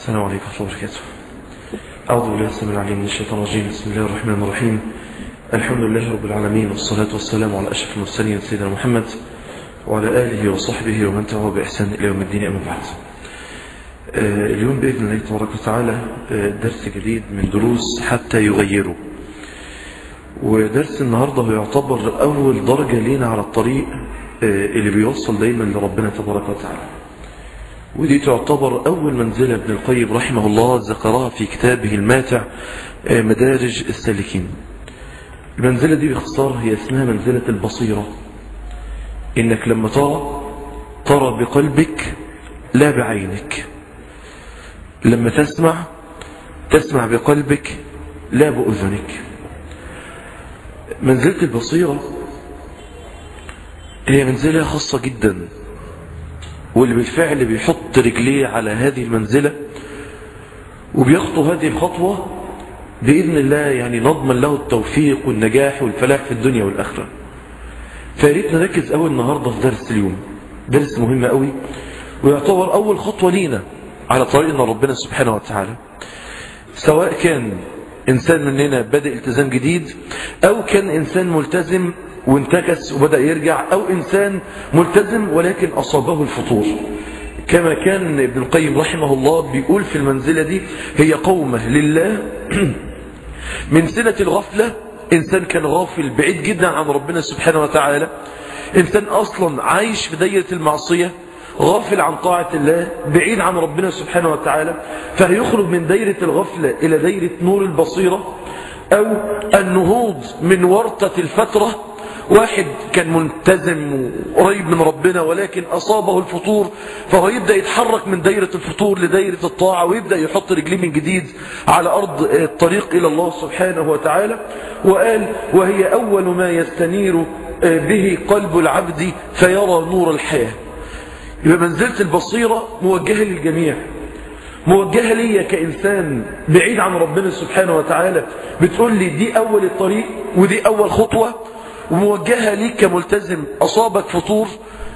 السلام عليكم ورحمة الله وبركاته أعوذ بالله السميع العليم من الشيطان الرجيم بسم الله الرحمن الرحيم الحمد لله رب العالمين والصلاة والسلام على أشرف المرسلين سيدنا محمد وعلى آله وصحبه ومن تبعه بإحسان إلى يوم الدين أما بعد آه، اليوم بإذن الله تبارك وتعالى آه، درس جديد من دروس حتى يغيروا ودرس النهاردة هو يعتبر أول درجة لينا على الطريق آه، اللي بيوصل دايما لربنا تبارك وتعالى ودي تعتبر أول منزلة ابن القيم رحمه الله ذكرها في كتابه الماتع آه، مدارج السالكين المنزلة دي باختصار هي اسمها منزلة البصيرة إنك لما ترى ترى بقلبك لا بعينك لما تسمع تسمع بقلبك لا بأذنك منزلة البصيرة هي منزلة خاصة جدا واللي بالفعل بيحط رجليه على هذه المنزلة وبيخطو هذه الخطوة بإذن الله يعني نضمن له التوفيق والنجاح والفلاح في الدنيا والآخرة فياريت نركز أول النهاردة في درس اليوم درس مهم قوي ويعتبر أول خطوة لينا على طريقنا ربنا سبحانه وتعالى سواء كان إنسان مننا بدأ التزام جديد أو كان إنسان ملتزم وانتكس وبدأ يرجع أو إنسان ملتزم ولكن أصابه الفطور كما كان ابن القيم رحمه الله بيقول في المنزلة دي هي قومة لله من سنة الغفلة إنسان كان غافل بعيد جدا عن ربنا سبحانه وتعالى إنسان أصلا عايش في دايرة المعصية غافل عن طاعة الله بعيد عن ربنا سبحانه وتعالى فهيخرج من دايرة الغفلة إلى دايرة نور البصيرة أو النهوض من ورطة الفترة واحد كان ملتزم وقريب من ربنا ولكن أصابه الفطور فهو يبدأ يتحرك من دايرة الفطور لدايرة الطاعة ويبدأ يحط رجليه من جديد على أرض الطريق إلى الله سبحانه وتعالى وقال وهي أول ما يستنير به قلب العبد فيرى نور الحياة يبقى منزلة البصيرة موجهة للجميع موجهة ليا كإنسان بعيد عن ربنا سبحانه وتعالى بتقول لي دي أول الطريق ودي أول خطوة وموجهة ليك كملتزم أصابك فطور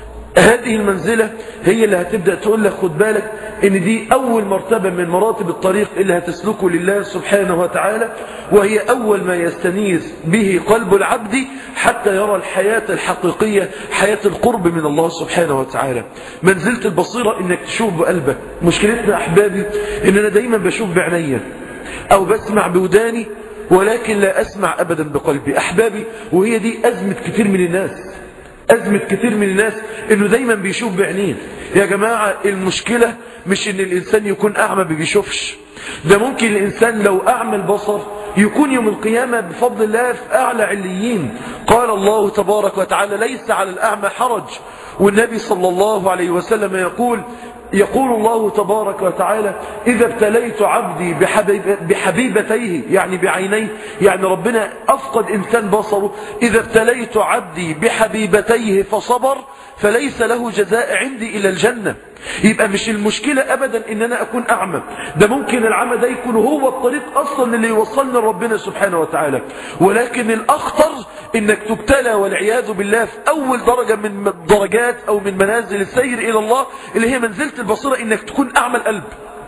هذه المنزلة هي اللي هتبدأ تقول لك خد بالك ان دي اول مرتبة من مراتب الطريق اللي هتسلكه لله سبحانه وتعالى وهي اول ما يستنير به قلب العبد حتى يرى الحياة الحقيقية حياة القرب من الله سبحانه وتعالى منزلة البصيرة انك تشوف بقلبك مشكلتنا احبابي ان انا دايما بشوف بعينيا او بسمع بوداني ولكن لا اسمع ابدا بقلبي احبابي وهي دي ازمة كتير من الناس أزمة كتير من الناس إنه دايما بيشوف بعينيه يا جماعة المشكلة مش إن الإنسان يكون أعمى ما بيشوفش ده ممكن الإنسان لو أعمى البصر يكون يوم القيامة بفضل الله في أعلى عليين قال الله تبارك وتعالى ليس على الأعمى حرج والنبي صلى الله عليه وسلم يقول يقول الله تبارك وتعالى إذا ابتليت عبدي بحبيب بحبيبتيه يعني بعينيه يعني ربنا أفقد إنسان بصره إذا ابتليت عبدي بحبيبتيه فصبر فليس له جزاء عندي إلى الجنة يبقى مش المشكلة أبدا إن أنا أكون أعمى ده ممكن العمى ده يكون هو الطريق أصلا اللي يوصلنا لربنا سبحانه وتعالى ولكن الأخطر إنك تبتلى والعياذ بالله في أول درجة من الدرجات أو من منازل السير إلى الله اللي هي منزلة البصيرة إنك تكون أعمى القلب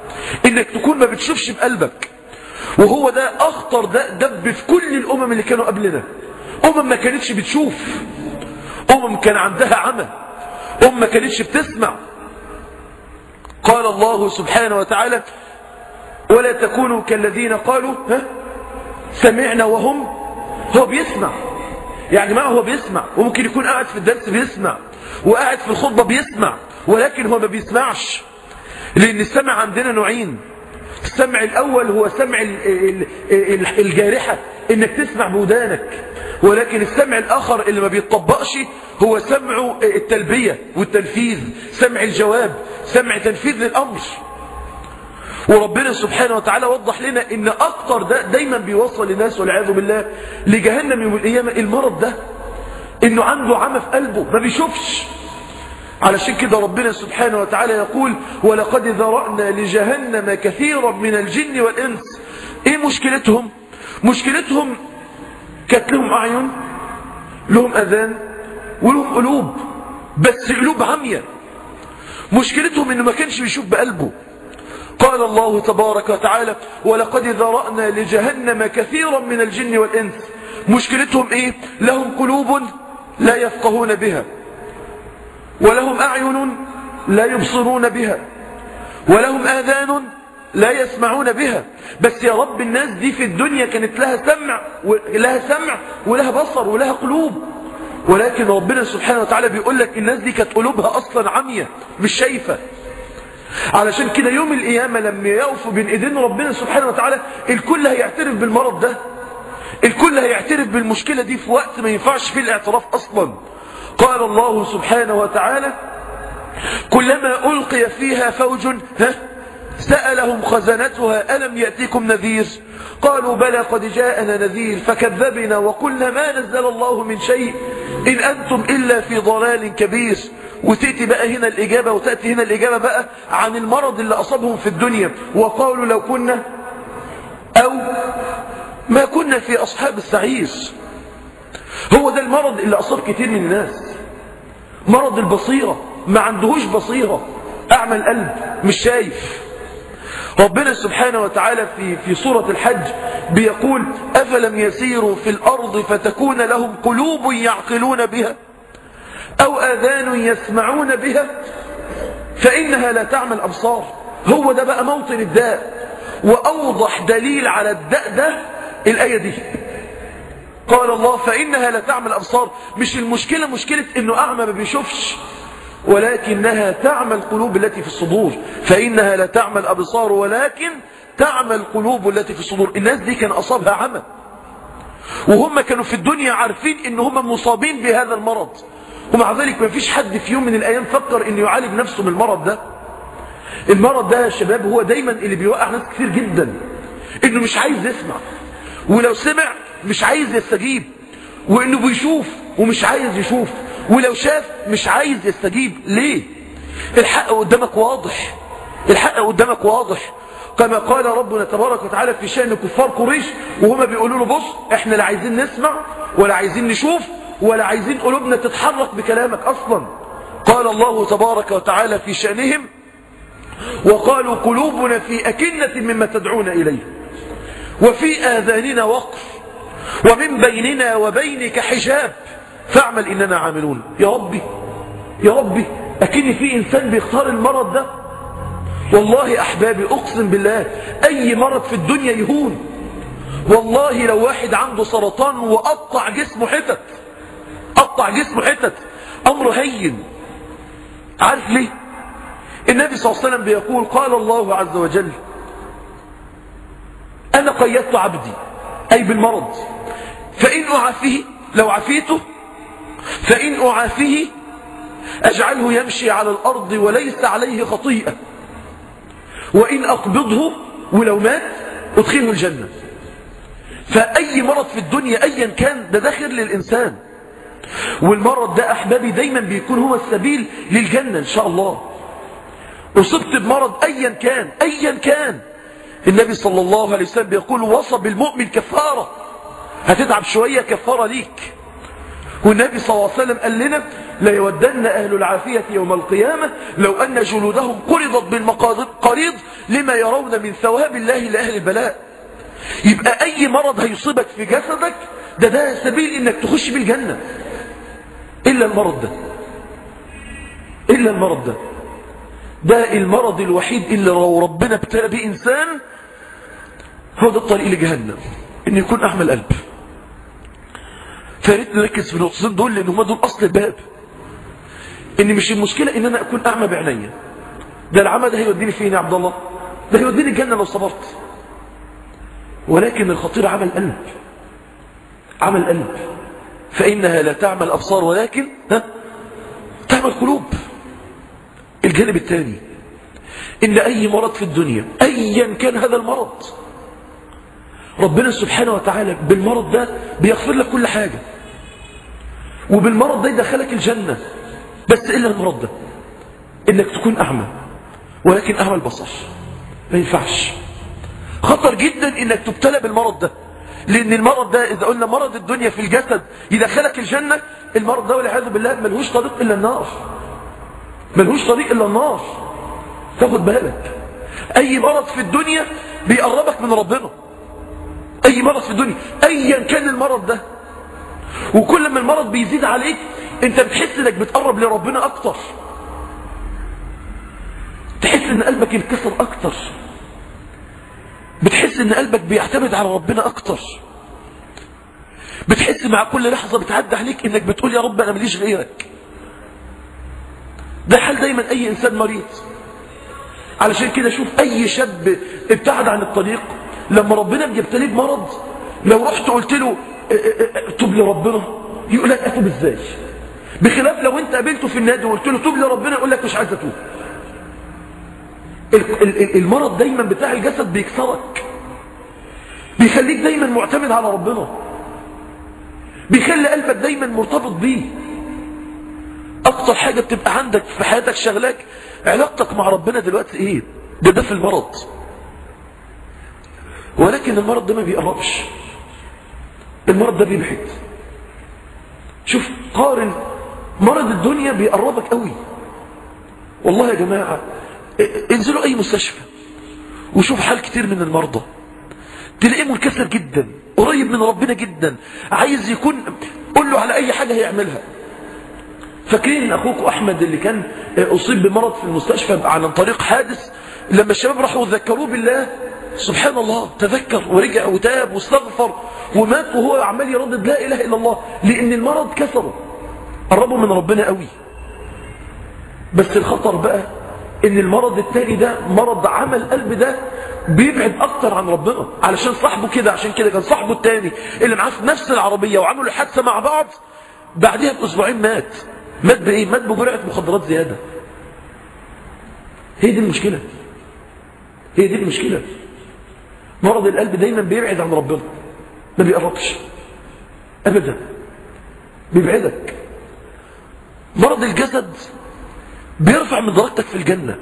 إنك تكون ما بتشوفش بقلبك وهو ده أخطر ده دب في كل الأمم اللي كانوا قبلنا أمم ما كانتش بتشوف أمم كان عندها عمى أمم ما كانتش بتسمع قال الله سبحانه وتعالى ولا تكونوا كالذين قالوا ها سمعنا وهم هو بيسمع يعني ما هو بيسمع وممكن يكون قاعد في الدرس بيسمع وقاعد في الخطبة بيسمع ولكن هو ما بيسمعش لأن السمع عندنا نوعين السمع الأول هو سمع الجارحة إنك تسمع بودانك ولكن السمع الآخر اللي ما بيتطبقش هو سمع التلبية والتنفيذ سمع الجواب سمع تنفيذ للأمر وربنا سبحانه وتعالى وضح لنا ان اكتر ده دايما بيوصل الناس والعياذ بالله لجهنم يوم القيامة المرض ده انه عنده عمى في قلبه ما بيشوفش علشان كده ربنا سبحانه وتعالى يقول ولقد ذرأنا لجهنم كثيرا من الجن والإنس ايه مشكلتهم مشكلتهم كانت لهم أعين لهم أذان ولهم قلوب بس قلوب عمية مشكلتهم انه ما كانش بيشوف بقلبه قال الله تبارك وتعالى ولقد ذرأنا لجهنم كثيرا من الجن والإنس مشكلتهم إيه لهم قلوب لا يفقهون بها ولهم أعين لا يبصرون بها ولهم آذان لا يسمعون بها بس يا رب الناس دي في الدنيا كانت لها سمع لها سمع ولها بصر ولها قلوب ولكن ربنا سبحانه وتعالى بيقول لك الناس دي كانت قلوبها أصلا عمية مش شايفة علشان كده يوم القيامة لما يقفوا بين ايدين ربنا سبحانه وتعالى الكل هيعترف بالمرض ده الكل هيعترف بالمشكلة دي في وقت ما ينفعش فيه الاعتراف أصلا قال الله سبحانه وتعالى كلما ألقي فيها فوج ها سألهم خزنتها ألم يأتيكم نذير قالوا بلى قد جاءنا نذير فكذبنا وقلنا ما نزل الله من شيء إن أنتم إلا في ضلال كبير وتأتي بقى هنا الإجابة وتأتي هنا الإجابة بقى عن المرض اللي أصابهم في الدنيا وقالوا لو كنا أو ما كنا في أصحاب السعير هو ده المرض اللي أصاب كتير من الناس مرض البصيرة ما عندهوش بصيرة أعمى القلب مش شايف ربنا سبحانه وتعالى في في سورة الحج بيقول أفلم يسيروا في الأرض فتكون لهم قلوب يعقلون بها أو آذان يسمعون بها فإنها لا تعمل أبصار هو ده بقى موطن الداء وأوضح دليل على الداء ده الآية دي قال الله فإنها لا تعمل أبصار مش المشكلة مشكلة إنه أعمى ما بيشوفش ولكنها تعمى القلوب التي في الصدور فإنها لا تعمى الأبصار ولكن تعمى القلوب التي في الصدور الناس دي كان أصابها عمى وهم كانوا في الدنيا عارفين إن هم مصابين بهذا المرض ومع ذلك ما فيش حد في يوم من الأيام فكر إنه يعالج نفسه من المرض ده المرض ده يا شباب هو دايما اللي بيوقع ناس كتير جدا إنه مش عايز يسمع ولو سمع مش عايز يستجيب وإنه بيشوف ومش عايز يشوف ولو شاف مش عايز يستجيب ليه الحق قدامك واضح الحق قدامك واضح كما قال ربنا تبارك وتعالى في شأن كفار قريش وهما بيقولوا له بص احنا لا عايزين نسمع ولا عايزين نشوف ولا عايزين قلوبنا تتحرك بكلامك اصلا قال الله تبارك وتعالى في شأنهم وقالوا قلوبنا في أكنة مما تدعون إليه وفي آذاننا وقر ومن بيننا وبينك حجاب فاعمل إننا عاملون يا ربي يا ربي أكن في إنسان بيختار المرض ده والله أحبابي أقسم بالله أي مرض في الدنيا يهون والله لو واحد عنده سرطان وقطع جسمه حتت قطع جسمه حتت أمر هين عارف ليه النبي صلى الله عليه وسلم بيقول قال الله عز وجل أنا قيدت عبدي أي بالمرض فإن أعافيه لو عافيته فإن أعافيه أجعله يمشي على الأرض وليس عليه خطيئة وإن أقبضه ولو مات أدخله الجنة فأي مرض في الدنيا أيا كان ده داخل للإنسان والمرض ده أحبابي دايما بيكون هو السبيل للجنة إن شاء الله أصبت بمرض أيا كان أيا كان النبي صلى الله عليه وسلم بيقول وصب المؤمن كفارة هتتعب شوية كفارة ليك والنبي صلى الله عليه وسلم قال لنا لا يودن أهل العافية يوم القيامة لو أن جلودهم قرضت بالمقاريض لما يرون من ثواب الله لأهل البلاء يبقى أي مرض هيصيبك في جسدك ده ده سبيل إنك تخش بالجنة إلا المرض ده إلا المرض ده ده المرض الوحيد اللي لو ربنا ابتلى به إنسان هو ده الطريق لجهنم إن يكون أعمى القلب فياريت نركز في النقطتين دول لان هم دول اصل الباب ان مش المشكله ان انا اكون اعمى بعينيا ده العمى ده هيوديني فين يا عبد الله ده هيوديني الجنه لو صبرت ولكن الخطير عمل قلب عمل قلب فانها لا تعمل ابصار ولكن ها تعمل قلوب الجانب الثاني ان اي مرض في الدنيا ايا كان هذا المرض ربنا سبحانه وتعالى بالمرض ده بيغفر لك كل حاجة وبالمرض ده يدخلك الجنة بس إلا المرض ده إنك تكون أعمى ولكن أعمى البصر ما ينفعش خطر جدا إنك تبتلى بالمرض ده لأن المرض ده إذا قلنا مرض الدنيا في الجسد يدخلك الجنة المرض ده والعياذ بالله ملهوش طريق إلا النار ملهوش طريق إلا النار تاخد بالك اي مرض في الدنيا بيقربك من ربنا اي مرض في الدنيا ايا كان المرض ده وكل ما المرض بيزيد عليك انت بتحس انك بتقرب لربنا اكتر تحس ان قلبك ينكسر اكتر بتحس ان قلبك بيعتمد على ربنا اكتر بتحس مع كل لحظة بتعدي عليك انك بتقول يا رب انا ماليش غيرك ده حال دايما اي انسان مريض علشان كده شوف اي شاب ابتعد عن الطريق لما ربنا بيبتليه بمرض لو رحت قلت له تب لربنا يقول لك اتوب ازاي بخلاف لو انت قابلته في النادي وقلت له توب لربنا يقول لك مش عايز اتوب المرض دايما بتاع الجسد بيكسرك بيخليك دايما معتمد على ربنا بيخلي قلبك دايما مرتبط بيه اكتر حاجة بتبقى عندك في حياتك شغلاك علاقتك مع ربنا دلوقتي ايه ده ده في المرض ولكن المرض ده ما بيقربش المرض ده بيبعد شوف قارن مرض الدنيا بيقربك قوي والله يا جماعة انزلوا اي مستشفى وشوف حال كتير من المرضى تلاقيه منكسر جدا قريب من ربنا جدا عايز يكون قول له على اي حاجة هيعملها فاكرين اخوكم احمد اللي كان اصيب بمرض في المستشفى عن طريق حادث لما الشباب راحوا ذكروه بالله سبحان الله تذكر ورجع وتاب واستغفر ومات وهو عمال يردد لا اله الا الله لان المرض كسره قربوا من ربنا قوي بس الخطر بقى ان المرض التاني ده مرض عمل قلب ده بيبعد اكتر عن ربنا علشان صاحبه كده عشان كده كان صاحبه التاني اللي معاه في نفس العربية وعملوا حادثة مع بعض بعدها باسبوعين مات مات بايه مات بجرعة مخدرات زيادة هي دي المشكلة هي دي المشكلة مرض القلب دايما بيبعد عن ربنا ما بيقربش ابدا بيبعدك مرض الجسد بيرفع من درجتك في الجنة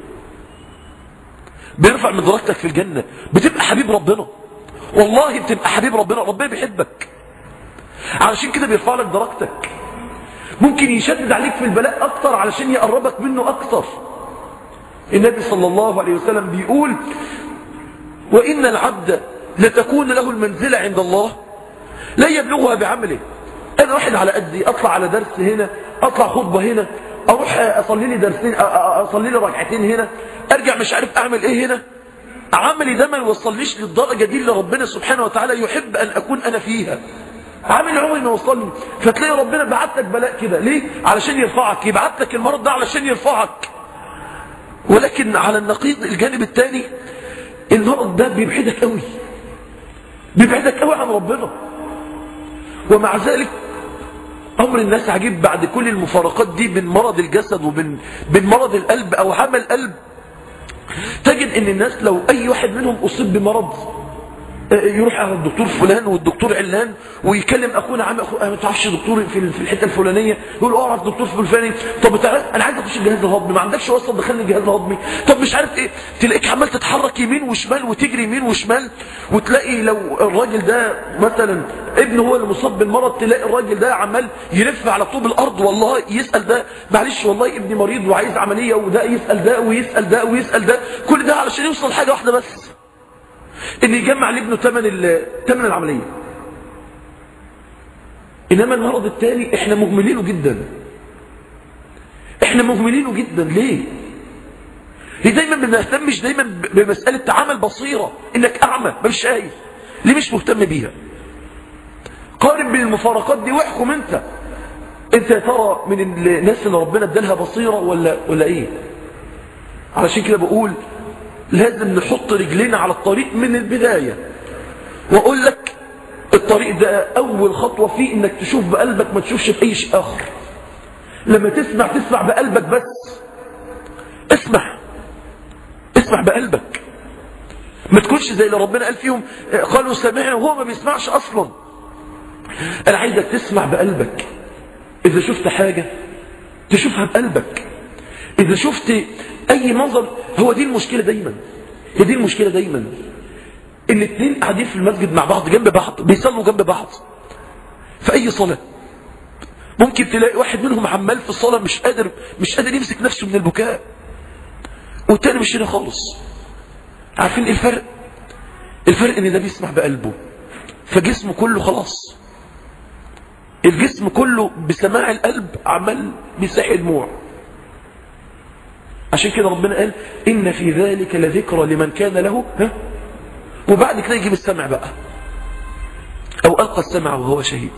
بيرفع من درجتك في الجنة بتبقى حبيب ربنا والله بتبقى حبيب ربنا ربنا بيحبك علشان كده بيرفع لك درجتك ممكن يشدد عليك في البلاء اكتر علشان يقربك منه اكتر النبي صلى الله عليه وسلم بيقول وإن العبد لتكون له المنزلة عند الله لا يبلغها بعمله أنا واحد على قدي أطلع على درس هنا أطلع خطبة هنا أروح أصلي لي درسين أصلي لي ركعتين هنا أرجع مش عارف أعمل إيه هنا عملي ده ما يوصلنيش للدرجة دي اللي ربنا سبحانه وتعالى يحب أن أكون أنا فيها عامل عمري ما وصلني فتلاقي ربنا بعت لك بلاء كده ليه علشان يرفعك يبعت لك المرض ده علشان يرفعك ولكن على النقيض الجانب الثاني المرض ده بيبعدك قوي بيبعدك قوي عن ربنا ومع ذلك امر الناس عجيب بعد كل المفارقات دي بين مرض الجسد وبين بين مرض القلب او عمل القلب تجد ان الناس لو اي واحد منهم اصيب بمرض يروح على الدكتور فلان والدكتور علان ويكلم اخونا عم اخو ما تعرفش دكتور في في الحته الفلانيه يقول اه اعرف دكتور الفلاني طب تعالى انا عايز اخش الجهاز الهضمي ما عندكش وصل دخلني الجهاز الهضمي طب مش عارف ايه تلاقيك عمال تتحرك يمين وشمال وتجري يمين وشمال وتلاقي لو الراجل ده مثلا ابنه هو اللي مصاب بالمرض تلاقي الراجل ده عمال يلف على طوب الارض والله يسال ده معلش والله ابني مريض وعايز عمليه وده يسال ده ويسال ده ويسال ده كل ده علشان يوصل حاجه واحده بس ان يجمع لابنه ثمن ثمن العمليه انما المرض الثاني احنا مهملينه جدا احنا مهملينه جدا ليه ليه دايما ما بنهتمش دايما بمساله عمل بصيره انك اعمى مش شايف ليه مش مهتم بيها قارن بين المفارقات دي واحكم انت انت يا ترى من الناس اللي ربنا ادالها بصيره ولا ولا ايه علشان كده بقول لازم نحط رجلينا على الطريق من البداية واقول لك الطريق ده اول خطوة فيه انك تشوف بقلبك ما تشوفش بأي شيء اخر لما تسمع تسمع بقلبك بس اسمع اسمع بقلبك ما تكونش زي اللي ربنا قال فيهم قالوا سمعنا وهو ما بيسمعش اصلا انا عايزك تسمع بقلبك اذا شفت حاجة تشوفها بقلبك اذا شفت اي منظر هو دي المشكلة دايما هي دي المشكلة دايما ان اتنين قاعدين في المسجد مع بعض جنب بعض بيصلوا جنب بعض في اي صلاة ممكن تلاقي واحد منهم عمال في الصلاة مش قادر مش قادر يمسك نفسه من البكاء والتاني مش هنا خالص عارفين ايه الفرق الفرق ان ده بيسمع بقلبه فجسمه كله خلاص الجسم كله بسماع القلب عمال بيسحي دموع عشان كده ربنا قال إن في ذلك لذكرى لمن كان له ها وبعد كده يجيب السمع بقى أو ألقى السمع وهو شهيد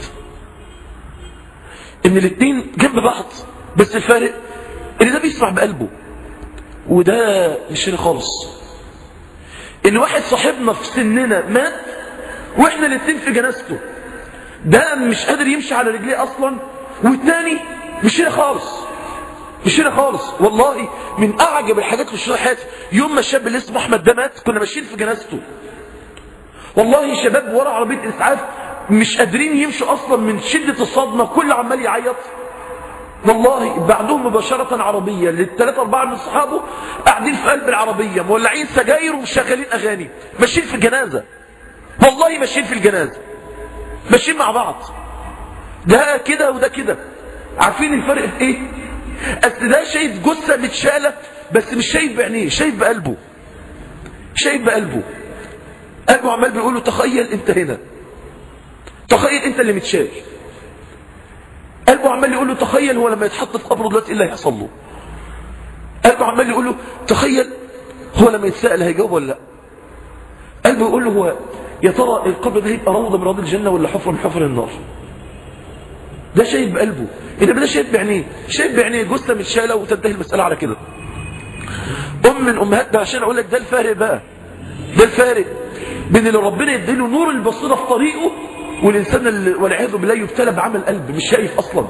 إن الاثنين جنب بعض بس الفارق إن ده بيسمع بقلبه وده مش هنا خالص إن واحد صاحبنا في سننا مات وإحنا الاثنين في جنازته ده مش قادر يمشي على رجليه أصلا والتاني مش هنا خالص مش هنا خالص والله من اعجب الحاجات اللي شفتها حياتي يوم ما الشاب اللي اسمه احمد ده مات كنا ماشيين في جنازته والله شباب ورا عربيه اسعاف مش قادرين يمشوا اصلا من شده الصدمه كل عمال يعيط والله بعدهم مباشرة عربية للثلاثة أربعة من صحابه قاعدين في قلب العربية مولعين سجاير ومشغلين أغاني ماشيين في الجنازة والله ماشيين في الجنازة ماشيين مع بعض ده كده وده كده عارفين الفرق في ايه اصل ده شايف جثه متشاله بس مش شايف بعينيه شايف بقلبه شايف بقلبه قلبه عمال بيقول له تخيل انت هنا تخيل انت اللي متشال قلبه عمال يقول له تخيل هو لما يتحط في قبره دلوقتي ايه اللي هيحصل له قلبه عمال يقول له تخيل هو لما يتسال هيجاوب ولا لا قلبه يقول له هو يا ترى القبر ده هيبقى روضه من روض الجنه ولا حفره من حفر النار ده شايف بقلبه انما ده شايف بعينيه شايف بعينيه جثه متشاله وتنتهي المساله على كده ام من امهاتنا عشان اقول لك ده الفارق بقى ده الفارق بين اللي ربنا يديله نور البصيره في طريقه والانسان اللي والعياذ بالله يبتلى بعمل قلب مش شايف اصلا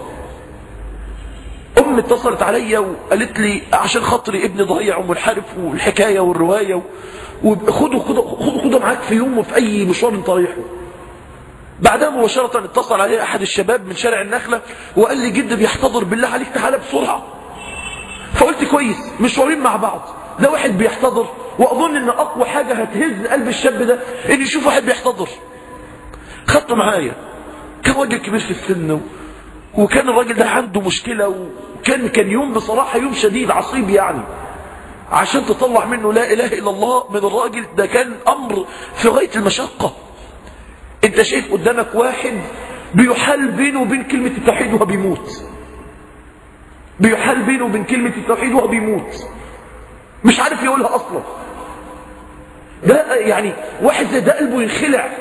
ام اتصلت عليا وقالت لي عشان خاطري ابني ضيع ومنحرف والحكايه والروايه وخدوا خدوا خدوا خدوا معاك في يوم وفي اي مشوار انت رايحه بعدها مباشرة اتصل علي أحد الشباب من شارع النخلة وقال لي جد بيحتضر بالله عليك تعالى بسرعة فقلت كويس مشوارين مع بعض ده واحد بيحتضر وأظن أن أقوى حاجة هتهز قلب الشاب ده أن يشوف واحد بيحتضر خدته معايا كان راجل كبير في السن وكان الراجل ده عنده مشكلة وكان كان يوم بصراحة يوم شديد عصيب يعني عشان تطلع منه لا إله إلا الله من الراجل ده كان أمر في غاية المشقة انت شايف قدامك واحد بيحال بينه وبين كلمة التوحيد وهو بيموت بيحال بينه وبين كلمة التوحيد وهو بيموت مش عارف يقولها اصلا ده يعني واحد زي ده قلبه ينخلع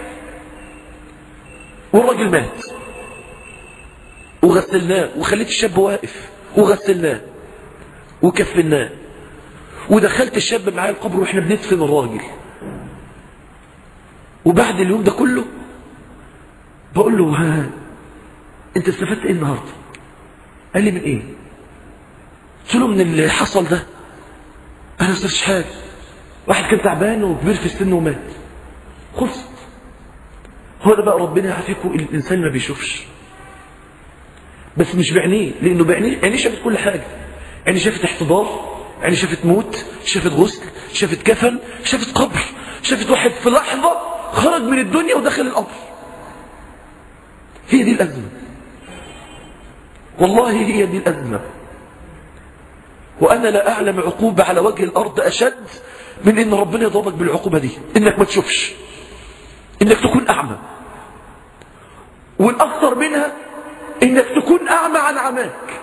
والراجل مات وغسلناه وخليت الشاب واقف وغسلناه وكفناه ودخلت الشاب معايا القبر واحنا بندفن الراجل وبعد اليوم ده كله بقول له ها انت استفدت ايه النهارده قال لي من ايه قلت له من اللي حصل ده انا ما استفدتش حاجه واحد كان تعبان وكبير في السن ومات خلصت هو ده بقى ربنا يعافيكم الانسان ما بيشوفش بس مش بعينيه لانه بعينيه عينيه شافت كل حاجه عينيه شافت احتضار عينيه شافت موت شافت غسل شافت كفن شافت قبر شافت واحد في لحظه خرج من الدنيا ودخل القبر هي دي الأزمة والله هي دي الأزمة وأنا لا أعلم عقوبة على وجه الأرض أشد من إن ربنا يضربك بالعقوبة دي إنك ما تشوفش إنك تكون أعمى والأخطر منها إنك تكون أعمى عن عماك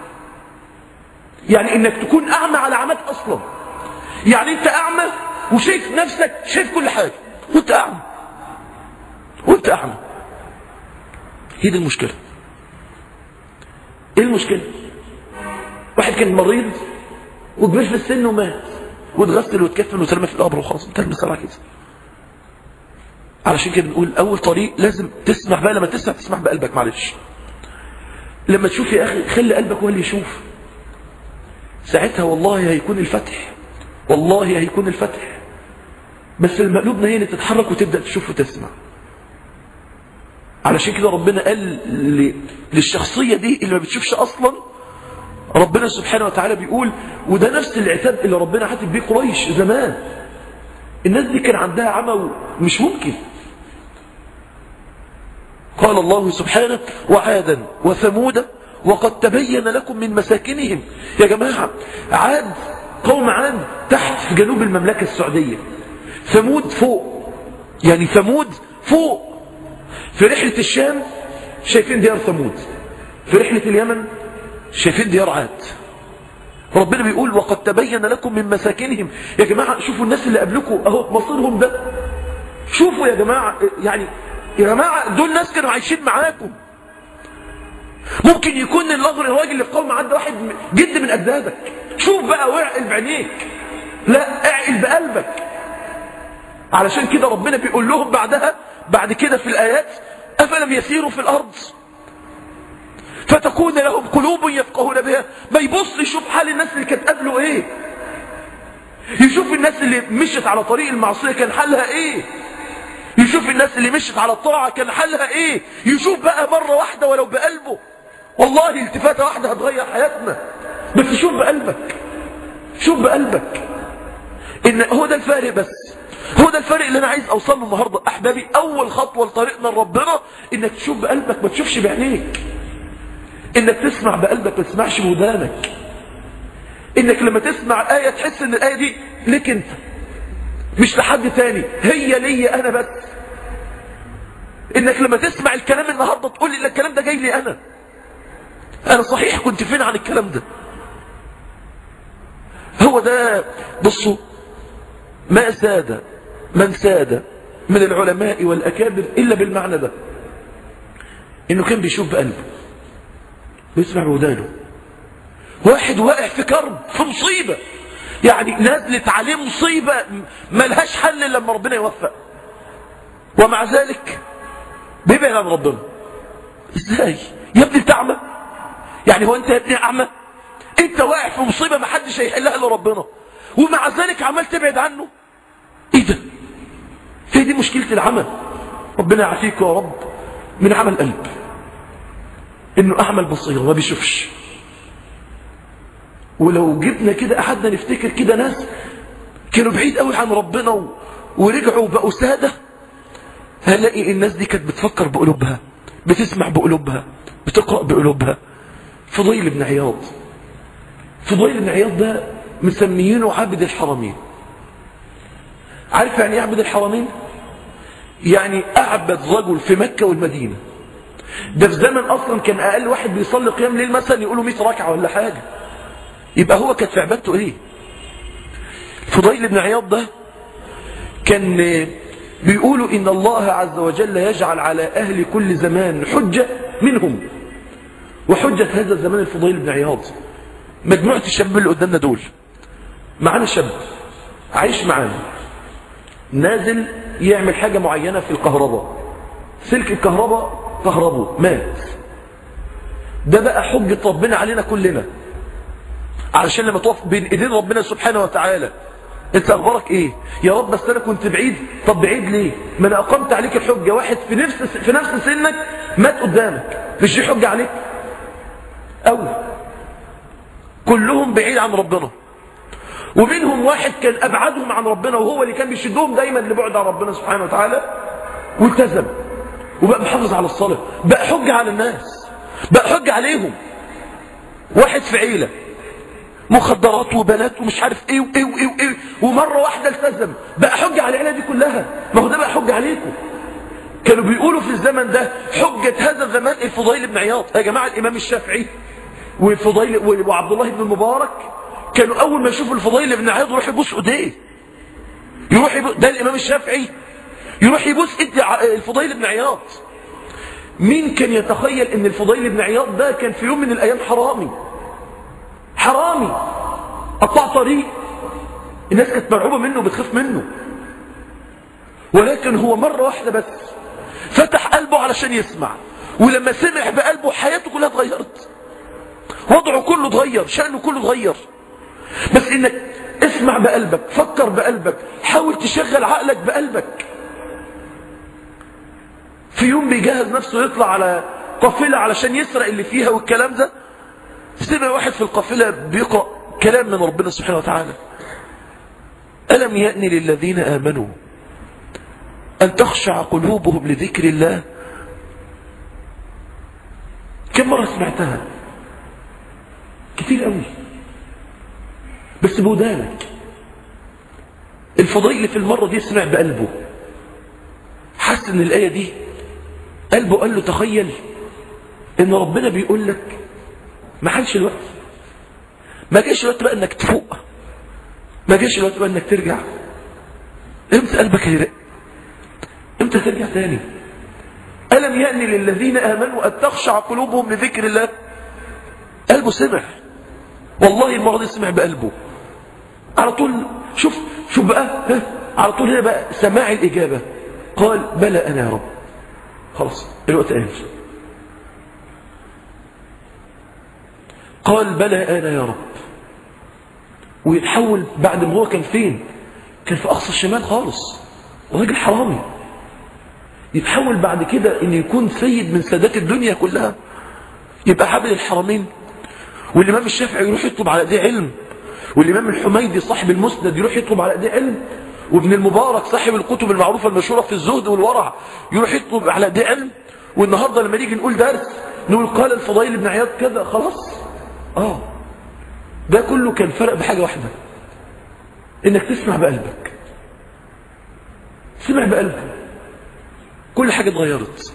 يعني إنك تكون أعمى على عماك أصلا يعني أنت أعمى وشايف نفسك شايف كل حاجة وانت أعمى وانت أعمى هي دي المشكلة ايه المشكلة واحد كان مريض وكبير في السن ومات واتغسل واتكفن وترمى في القبر وخلاص انتهى المسألة كده علشان كده بنقول اول طريق لازم تسمع بقى لما تسمع تسمع بقلبك معلش لما تشوف يا اخي خلي قلبك هو اللي يشوف ساعتها والله هيكون الفتح والله هيكون الفتح بس المقلوبنا هي اللي تتحرك وتبدأ تشوف وتسمع علشان كده ربنا قال للشخصية دي اللي ما بتشوفش أصلا ربنا سبحانه وتعالى بيقول وده نفس العتاب اللي ربنا عاتب بيه قريش زمان الناس دي كان عندها عمى مش ممكن قال الله سبحانه وعادا وثمود وقد تبين لكم من مساكنهم يا جماعة عاد قوم عاد تحت في جنوب المملكة السعودية ثمود فوق يعني ثمود فوق في رحلة الشام شايفين ديار ثمود في رحلة اليمن شايفين ديار عاد ربنا بيقول وقد تبين لكم من مساكنهم يا جماعة شوفوا الناس اللي قبلكم اهو مصيرهم ده شوفوا يا جماعة يعني يا جماعة دول ناس كانوا عايشين معاكم ممكن يكون النظر الراجل اللي في قوم عدى واحد جد من أجدادك شوف بقى واعقل بعينيك لا اعقل بقلبك علشان كده ربنا بيقول لهم بعدها بعد كده في الآيات أفلم يسيروا في الأرض فتكون لهم قلوب يفقهون بها ما يبص يشوف حال الناس اللي كانت قبله ايه يشوف الناس اللي مشت على طريق المعصية كان حالها ايه يشوف الناس اللي مشت على الطاعة كان حالها ايه يشوف بقى مرة واحدة ولو بقلبه والله التفاتة واحدة هتغير حياتنا بس شوف بقلبك شوف بقلبك ان هو ده الفارق بس هو ده الفرق اللي انا عايز اوصله النهارده احبابي اول خطوه لطريقنا لربنا انك تشوف بقلبك ما تشوفش بعينيك انك تسمع بقلبك ما تسمعش بودانك انك لما تسمع آية تحس ان الآية دي لك انت مش لحد تاني هي لي انا بس انك لما تسمع الكلام النهاردة تقول لي الكلام ده جاي لي انا انا صحيح كنت فين عن الكلام ده هو ده بصوا ما ساد من ساد من العلماء والأكابر إلا بالمعنى ده إنه كان بيشوف بقلبه ويسمع بودانه واحد واقع في كرب في مصيبة يعني نزلت عليه مصيبة ملهاش حل لما ربنا يوفق ومع ذلك بيبعد عن ربنا ازاي يا ابني انت اعمى يعني هو انت يا ابني اعمى انت واقع في مصيبة ما حدش هيحلها الا ربنا ومع ذلك عمال تبعد عنه ايه ده هي دي مشكلة العمل ربنا يعافيك يا رب من عمل قلب انه اعمل بصير ما بيشوفش ولو جبنا كده قعدنا نفتكر كده ناس كانوا بعيد قوي عن ربنا و... ورجعوا بقوا سادة هنلاقي الناس دي كانت بتفكر بقلوبها بتسمع بقلوبها بتقرأ بقلوبها فضيل بن عياض فضيل بن عياض ده مسميينه عبد الحرمين عارف يعني ايه عبد الحرمين يعني اعبد رجل في مكة والمدينة ده في زمن اصلا كان اقل واحد بيصلي قيام ليل مثلا يقولوا 100 ركعة ولا حاجة يبقى هو كانت في عبادته ايه فضيل بن عياض ده كان بيقولوا ان الله عز وجل يجعل على اهل كل زمان حجة منهم وحجة هذا الزمان الفضيل بن عياض مجموعة الشباب اللي قدامنا دول معانا شاب عايش معانا نازل يعمل حاجة معينة في الكهرباء سلك الكهرباء كهربه مات ده بقى حجة ربنا علينا كلنا علشان لما تقف بين ايدين ربنا سبحانه وتعالى انت اخبارك ايه يا رب بس انا كنت بعيد طب بعيد ليه ما انا اقمت عليك الحجة واحد في نفس في نفس سنك مات قدامك مش دي حجة عليك او كلهم بعيد عن ربنا ومنهم واحد كان ابعدهم عن ربنا وهو اللي كان بيشدهم دايما لبعد عن ربنا سبحانه وتعالى والتزم وبقى محافظ على الصلاة بقى حجة على الناس بقى حجة عليهم واحد في عيلة مخدرات وبنات ومش عارف ايه وايه وايه وايه ومرة واحدة التزم بقى حجة على العيلة دي كلها ما هو ده بقى حجة عليكم كانوا بيقولوا في الزمن ده حجة هذا الزمان الفضيل بن عياض يا جماعة الإمام الشافعي وفضيل وعبد الله بن المبارك كانوا أول ما يشوفوا الفضيل بن عياض يروح يبوس ايديه يروح يبوس ده الإمام الشافعي يروح يبوس ايد الفضيل بن عياض مين كان يتخيل ان الفضيل بن عياض ده كان في يوم من الأيام حرامي حرامي قطع طريق الناس كانت مرعوبة منه وبتخاف منه ولكن هو مرة واحدة بس فتح قلبه علشان يسمع ولما سمع بقلبه حياته كلها اتغيرت وضعه كله اتغير شأنه كله اتغير بس انك اسمع بقلبك فكر بقلبك حاول تشغل عقلك بقلبك في يوم بيجهز نفسه يطلع على قافلة علشان يسرق اللي فيها والكلام ده سمع واحد في القافلة بيقرأ كلام من ربنا سبحانه وتعالى ألم يأن للذين آمنوا أن تخشع قلوبهم لذكر الله كم مرة سمعتها كتير قوي بس بودانك الفضيل في المرة دي سمع بقلبه حس ان الآية دي قلبه قال له تخيل ان ربنا بيقول لك ما حلش الوقت ما جاش الوقت بقى انك تفوق ما جاش الوقت بقى انك ترجع امتى قلبك هيرق امتى ترجع تاني ألم يأني للذين آمنوا أن تخشع قلوبهم لذكر الله قلبه سمع والله المرة دي سمع بقلبه على طول شوف شوف بقى ها على طول هنا بقى سماع الإجابة قال بلى أنا يا رب خلاص الوقت قال قال بلى أنا يا رب ويتحول بعد ما هو كان فين كان في أقصى الشمال خالص راجل حرامي يتحول بعد كده ان يكون سيد من سادات الدنيا كلها يبقى حامل الحرمين والامام الشافعي يروح يطلب على ايديه علم والامام الحميدي صاحب المسند يروح يطلب على ايديه علم وابن المبارك صاحب الكتب المعروفه المشهوره في الزهد والورع يروح يطلب على ايديه علم والنهارده لما نيجي نقول درس نقول قال الفضيل بن عياض كذا خلاص اه ده كله كان فرق بحاجه واحده انك تسمع بقلبك سمع بقلبه كل حاجة اتغيرت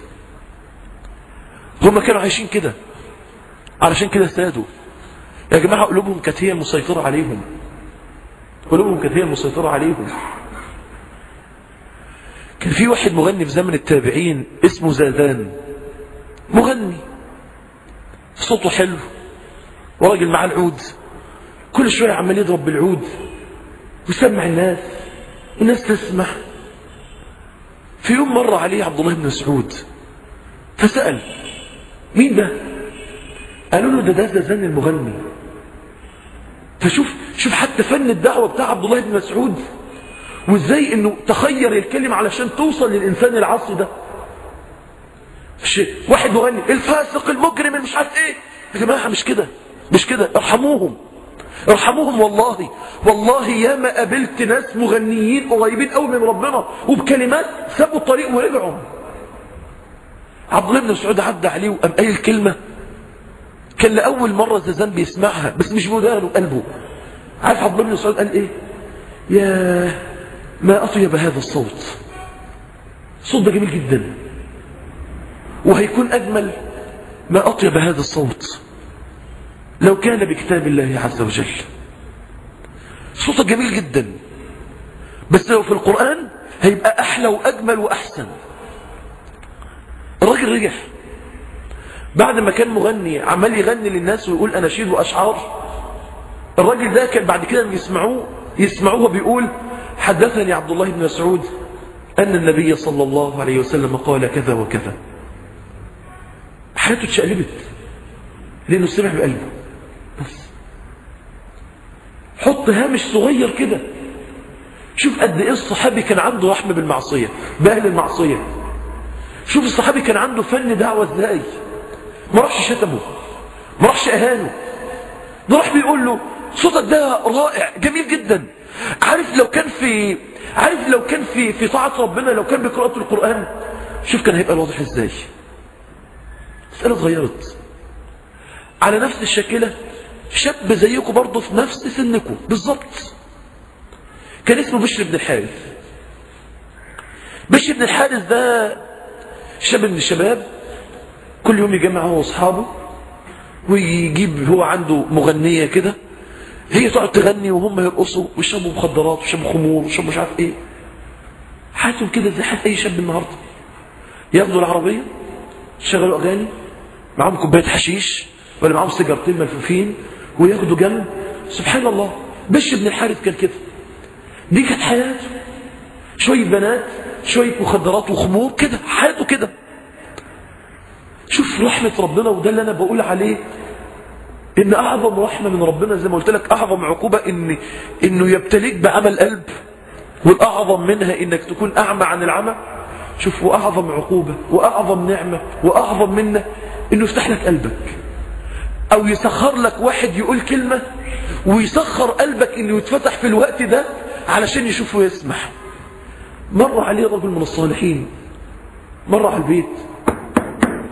هم كانوا عايشين كده علشان كده سادوا يا جماعة قلوبهم كانت هي المسيطرة عليهم قلوبهم كانت هي المسيطرة عليهم كان في واحد مغني في زمن التابعين اسمه زادان مغني صوته حلو وراجل معاه العود كل شوية عمال يضرب بالعود ويسمع الناس والناس تسمع في يوم مر عليه عبد الله بن مسعود فسأل مين ده قالوا له ده ده زازان المغني فشوف شوف حتى فن الدعوة بتاع عبد الله بن مسعود وازاي انه تخير الكلمة علشان توصل للانسان العصي ده واحد مغني الفاسق المجرم مش عارف ايه يا جماعة مش كده مش كده ارحموهم ارحموهم والله والله ياما قابلت ناس مغنيين قريبين قوي من ربنا وبكلمات سابوا الطريق ورجعوا عبد الله بن مسعود عدى عليه وقام قايل كلمه كان لاول مره زازان بيسمعها بس مش بودانه قلبه عارف عبد الله بن مسعود قال ايه يا ما اطيب هذا الصوت الصوت ده جميل جدا وهيكون اجمل ما اطيب هذا الصوت لو كان بكتاب الله عز وجل صوتك جميل جدا بس لو في القرآن هيبقى أحلى وأجمل وأحسن الراجل رجع بعد ما كان مغني عمال يغني للناس ويقول أناشيد وأشعار الراجل ده كان بعد كده يسمعوه يسمعوه بيقول حدثني عبد الله بن مسعود أن النبي صلى الله عليه وسلم قال كذا وكذا حياته اتشقلبت لأنه سمع بقلبه بس حط هامش صغير كده شوف قد ايه الصحابي كان عنده رحمة بالمعصية بأهل المعصية شوف الصحابي كان عنده فن دعوة ازاي ما راحش شتمه ما راحش اهانه ده راح بيقول له صوتك ده رائع جميل جدا عارف لو كان في عارف لو كان في في طاعة ربنا لو كان بقراءة القرآن شوف كان هيبقى الواضح ازاي مسألة اتغيرت على نفس الشكلة شاب زيكم برضه في نفس سنكم بالظبط كان اسمه بشر بن الحارث بشر بن الحارث ده شاب من الشباب كل يوم يجمع هو واصحابه ويجيب هو عنده مغنية كده هي تقعد تغني وهم يرقصوا ويشربوا مخدرات ويشربوا خمور ويشربوا مش عارف ايه حياتهم كده زي حياة اي شاب النهارده ياخدوا العربية يشغلوا اغاني معاهم كوباية حشيش ولا معاهم سيجارتين ملفوفين وياخدوا جنب سبحان الله بش بن الحارث كان كده دي كانت حياته شوية بنات شوية مخدرات وخمور كده حياته كده شوف رحمة ربنا وده اللي أنا بقول عليه إن أعظم رحمة من ربنا زي ما قلت لك أعظم عقوبة إن إنه يبتليك بعمل قلب والأعظم منها إنك تكون أعمى عن العمى شوف وأعظم عقوبة وأعظم نعمة وأعظم منه إنه يفتح لك قلبك أو يسخر لك واحد يقول كلمة ويسخر قلبك إنه يتفتح في الوقت ده علشان يشوف ويسمع مر عليه رجل من الصالحين مر على البيت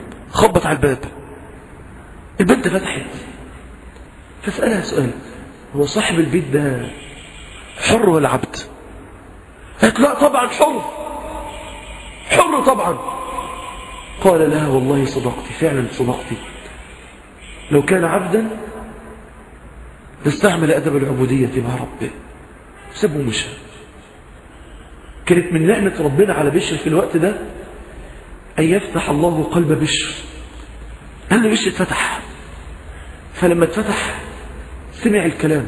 خبط على الباب البنت فتحت فسألها سؤال هو صاحب البيت ده حر ولا عبد قالت لا طبعا حر حر طبعا قال لها والله صدقتي فعلا صدقتي لو كان عبدا لاستعمل أدب العبودية مع ربه سبه مشى كانت من نعمة ربنا على بشر في الوقت ده أن يفتح الله قلب بشر قال له بشر اتفتح فلما اتفتح سمع الكلام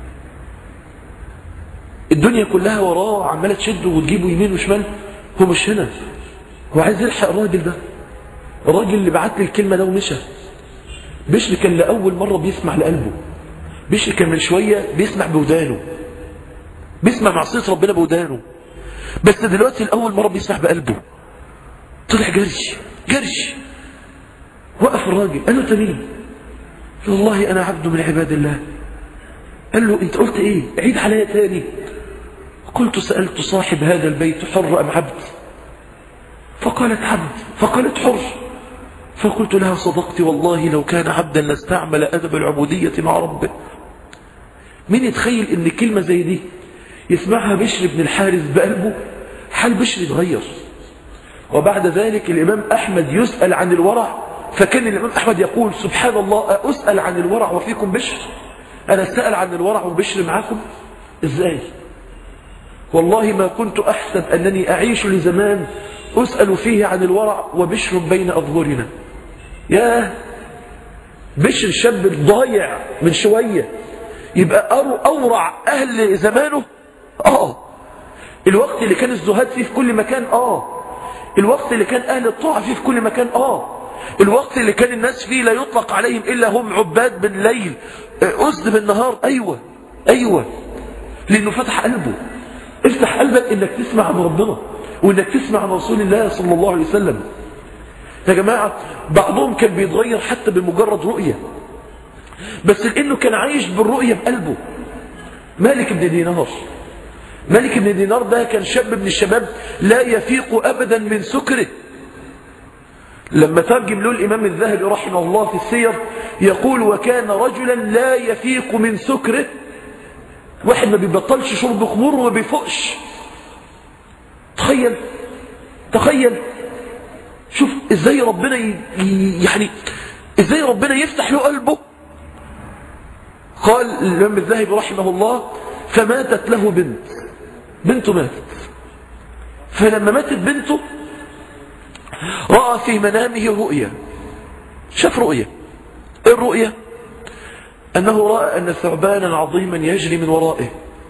الدنيا كلها وراه عمالة تشده وتجيبه يمين وشمال هو مش هنا هو عايز يلحق الراجل ده الراجل اللي بعت لي الكلمة ده ومشى بشر كان لأول مرة بيسمع لقلبه بشر كان من شوية بيسمع بودانه بيسمع معصية ربنا بودانه بس دلوقتي الأول مرة بيسمع بقلبه طلع جرش جرش وقف الراجل قال له انت مين والله أنا عبد من عباد الله قال له انت قلت ايه عيد عليا تاني قلت سألت صاحب هذا البيت حر أم عبد فقالت عبد فقالت حر فقلت لها صدقت والله لو كان عبدا لاستعمل أدب العبودية مع ربه مين يتخيل ان كلمة زي دي يسمعها بشر بن الحارث بقلبه حال بشر يتغير وبعد ذلك الإمام أحمد يسأل عن الورع فكان الإمام أحمد يقول سبحان الله أسأل عن الورع وفيكم بشر أنا أسأل عن الورع وبشر معاكم إزاي والله ما كنت أحسب أنني أعيش لزمان أسأل فيه عن الورع وبشر بين أظهرنا يا بشر الشاب الضايع من شوية يبقى أورع أهل زمانه آه الوقت اللي كان الزهاد فيه في كل مكان آه الوقت اللي كان أهل الطاعة فيه في كل مكان آه الوقت اللي كان الناس فيه لا يطلق عليهم إلا هم عباد بالليل أسد بالنهار أيوة أيوة لأنه فتح قلبه افتح قلبك إنك تسمع عن ربنا وإنك تسمع عن رسول الله صلى الله عليه وسلم يا جماعة بعضهم كان بيتغير حتى بمجرد رؤية بس لأنه كان عايش بالرؤية بقلبه مالك بن دينار مالك بن دينار ده كان شاب من الشباب لا يفيق أبدا من سكره لما ترجم له الإمام الذهبي رحمه الله في السير يقول وكان رجلا لا يفيق من سكره واحد ما بيبطلش شرب خمور وما بيفقش تخيل تخيل شوف ازاي ربنا ي... يعني ازاي ربنا يفتح له قلبه قال الإمام الذهبي رحمه الله فماتت له بنت بنته ماتت فلما ماتت بنته رأى في منامه رؤيا شاف رؤيا ايه الرؤيا أنه رأى أن ثعبانا عظيما يجري من ورائه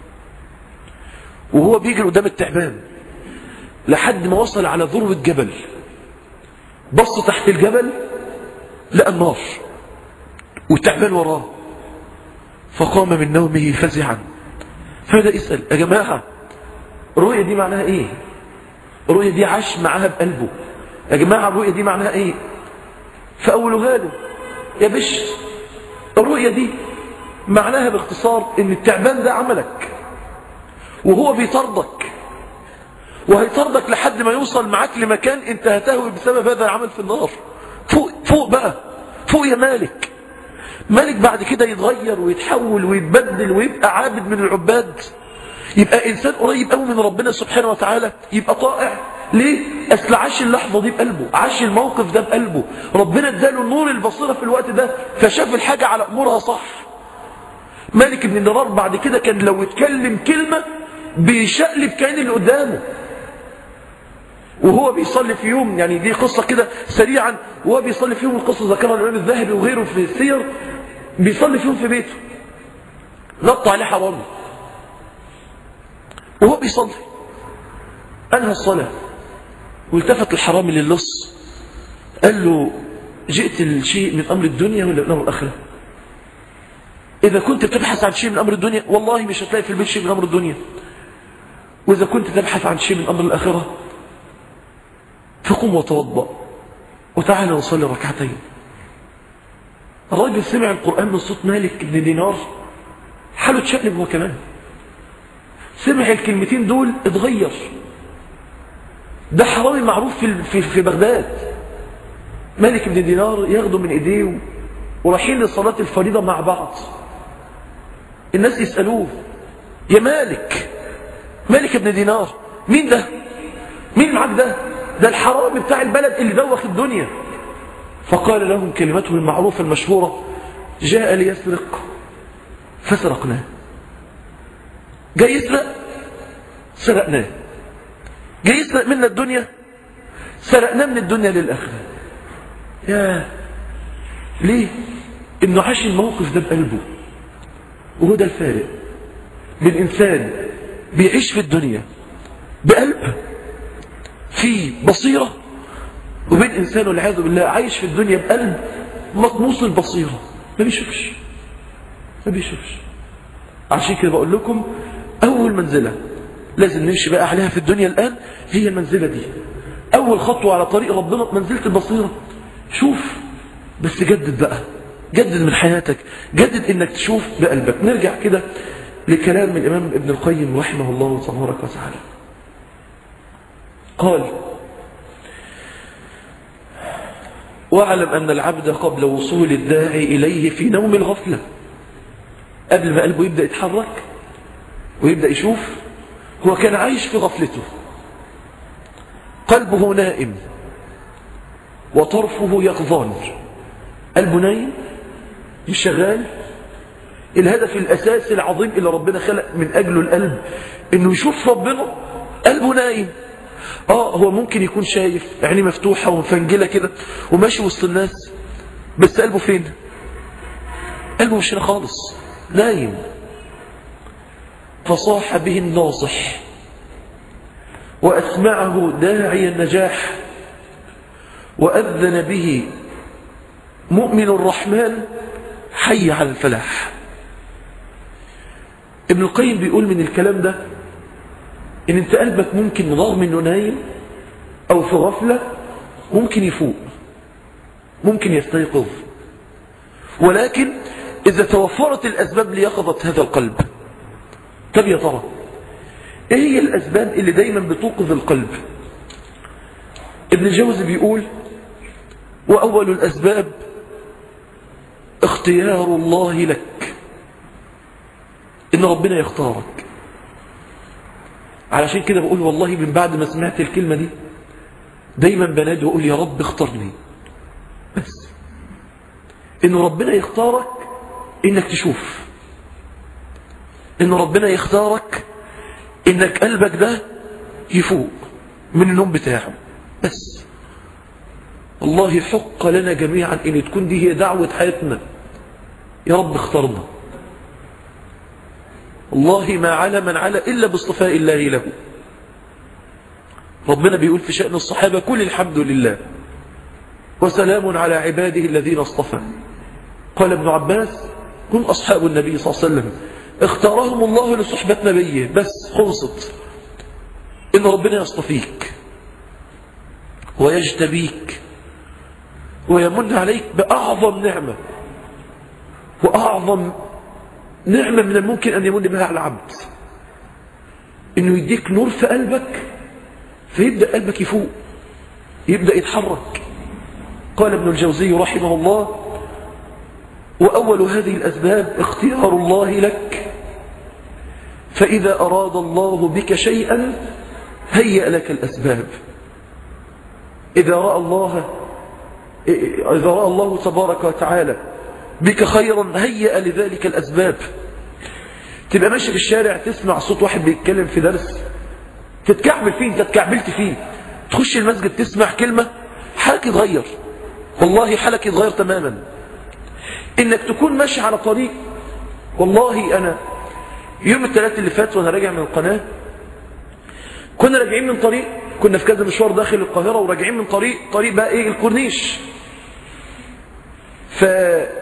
وهو بيجري قدام التعبان لحد ما وصل على ذروة جبل بص تحت الجبل لقى النار والتعبان وراه فقام من نومه فزعا فبدأ يسأل يا جماعة الرؤية دي معناها ايه الرؤية دي عاش معاها بقلبه يا جماعة الرؤية دي معناها ايه فأولها له يا بش الرؤية دي معناها باختصار ان التعبان ده عملك وهو بيطردك وهيطردك لحد ما يوصل معاك لمكان انت هتهوي بسبب هذا العمل في النار فوق, فوق بقى فوق يا مالك مالك بعد كده يتغير ويتحول ويتبدل ويبقى عابد من العباد يبقى إنسان قريب قوي من ربنا سبحانه وتعالى يبقى طائع ليه؟ أصل عاش اللحظة دي بقلبه عاش الموقف ده بقلبه ربنا اداله نور البصيرة في الوقت ده فشاف الحاجة على أمورها صح مالك بن النرار بعد كده كان لو اتكلم كلمة بيشقلب كان اللي قدامه وهو بيصلي في يوم يعني دي قصة كده سريعا وهو بيصلي في يوم القصة ذكرها الإمام الذهبي وغيره في السير بيصلي في يوم في بيته نط عليه حرامي وهو بيصلي أنهى الصلاة والتفت الحرامي للص قال له جئت الشيء من أمر الدنيا ولا من أمر الآخرة إذا كنت بتبحث عن شيء من أمر الدنيا والله مش هتلاقي في البيت شيء من أمر الدنيا وإذا كنت تبحث عن شيء من أمر الآخرة فقم وتوضأ وتعالى وصلي ركعتين الراجل سمع القرآن من صوت مالك بن دينار حاله اتشقلب هو كمان سمع الكلمتين دول اتغير ده حرامي معروف في في في بغداد مالك بن دينار ياخده من ايديه ورايحين لصلاة الفريضة مع بعض الناس يسألوه يا مالك مالك ابن دينار مين ده مين معاك ده ده الحرامي بتاع البلد اللي دوخ الدنيا فقال لهم كلمته المعروفة المشهورة جاء ليسرق فسرقناه جاي يسرق سرقناه جاي يسرق منا الدنيا سرقناه من الدنيا للآخرة يا ليه انه عاش الموقف ده بقلبه وهو ده الفارق بين انسان بيعيش في الدنيا بقلب في بصيرة وبين انسان والعياذ بالله عايش في الدنيا بقلب مطموس البصيرة ما بيشوفش ما بيشوفش عشان كده بقول لكم اول منزلة لازم نمشي بقى عليها في الدنيا الان هي المنزلة دي اول خطوة على طريق ربنا منزلة البصيرة شوف بس جدد بقى جدد من حياتك جدد انك تشوف بقلبك نرجع كده لكلام الامام ابن القيم رحمه الله تبارك وتعالى قال واعلم ان العبد قبل وصول الداعي اليه في نوم الغفله قبل ما قلبه يبدا يتحرك ويبدا يشوف هو كان عايش في غفلته قلبه نائم وطرفه يقظان قلبه نايم مش شغال الهدف الأساسي العظيم اللي ربنا خلق من أجله القلب إنه يشوف ربنا قلبه نايم آه هو ممكن يكون شايف عينيه مفتوحة ومفنجلة كده وماشي وسط الناس بس قلبه فين قلبه مش هنا خالص نايم فصاح به الناصح وأسمعه داعي النجاح وأذن به مؤمن الرحمن حي على الفلاح ابن القيم بيقول من الكلام ده ان انت قلبك ممكن رغم انه نايم او في غفلة ممكن يفوق ممكن يستيقظ ولكن اذا توفرت الاسباب ليقظة هذا القلب طب يا ترى ايه هي الاسباب اللي دايما بتوقظ القلب ابن الجوزي بيقول واول الاسباب اختيار الله لك ان ربنا يختارك علشان كده بقول والله من بعد ما سمعت الكلمة دي دايما بنادي واقول يا رب اختارني بس ان ربنا يختارك انك تشوف ان ربنا يختارك انك قلبك ده يفوق من النوم بتاعه بس والله حق لنا جميعا ان تكون دي هي دعوة حياتنا يا رب اختارنا والله ما على من على إلا باصطفاء الله له ربنا بيقول في شأن الصحابة كل الحمد لله وسلام على عباده الذين اصطفى قال ابن عباس هم أصحاب النبي صلى الله عليه وسلم اختارهم الله لصحبة نبيه بس خلصت إن ربنا يصطفيك ويجتبيك ويمن عليك بأعظم نعمة وأعظم نعمة من الممكن أن يمن بها على العبد إنه يديك نور في قلبك فيبدأ قلبك يفوق يبدأ يتحرك قال ابن الجوزي رحمه الله وأول هذه الأسباب اختيار الله لك فإذا أراد الله بك شيئا هيأ لك الأسباب إذا رأى الله إذا رأى الله تبارك وتعالى بك خيرا هيأ لذلك الأسباب تبقى ماشي في الشارع تسمع صوت واحد بيتكلم في درس تتكعبل فيه انت اتكعبلت فيه تخش المسجد تسمع كلمة حالك يتغير والله حالك يتغير تماما انك تكون ماشي على طريق والله انا يوم الثلاث اللي فات وانا راجع من القناة كنا راجعين من طريق كنا في كذا مشوار داخل القاهرة وراجعين من طريق طريق بقى ايه الكورنيش ف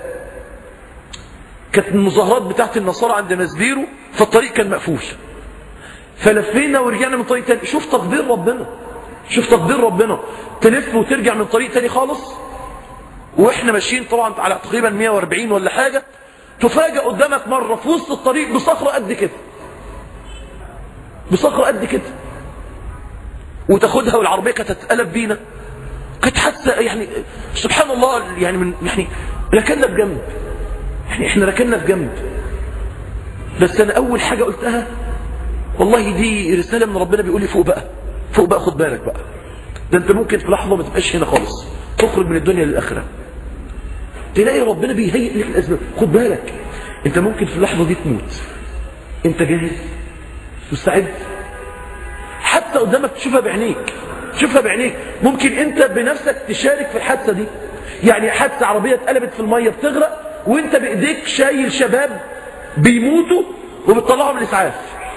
كانت المظاهرات بتاعت النصارى عند مسبيرو فالطريق كان مقفول فلفينا ورجعنا من طريق تاني شوف تقدير ربنا شوف تقدير ربنا تلف وترجع من طريق تاني خالص واحنا ماشيين طبعا على تقريبا 140 ولا حاجة تفاجأ قدامك مرة في وسط الطريق بصخرة قد كده بصخرة قد كده وتاخدها والعربية كانت تتقلب بينا كانت حادثة يعني سبحان الله يعني من يعني ركننا بجنب يعني احنا ركننا في جنب بس انا اول حاجة قلتها والله دي رسالة من ربنا بيقول لي فوق بقى فوق بقى خد بالك بقى ده انت ممكن في لحظة ما تبقاش هنا خالص تخرج من الدنيا للآخرة تلاقي ربنا بيهيئ لك الأسباب خد بالك انت ممكن في اللحظة دي تموت انت جاهز مستعد حتى قدامك تشوفها بعينيك شوفها بعينيك ممكن انت بنفسك تشارك في الحادثة دي يعني حادثة عربية اتقلبت في المية بتغرق وانت بايديك شايل شباب بيموتوا وبتطلعهم الاسعاف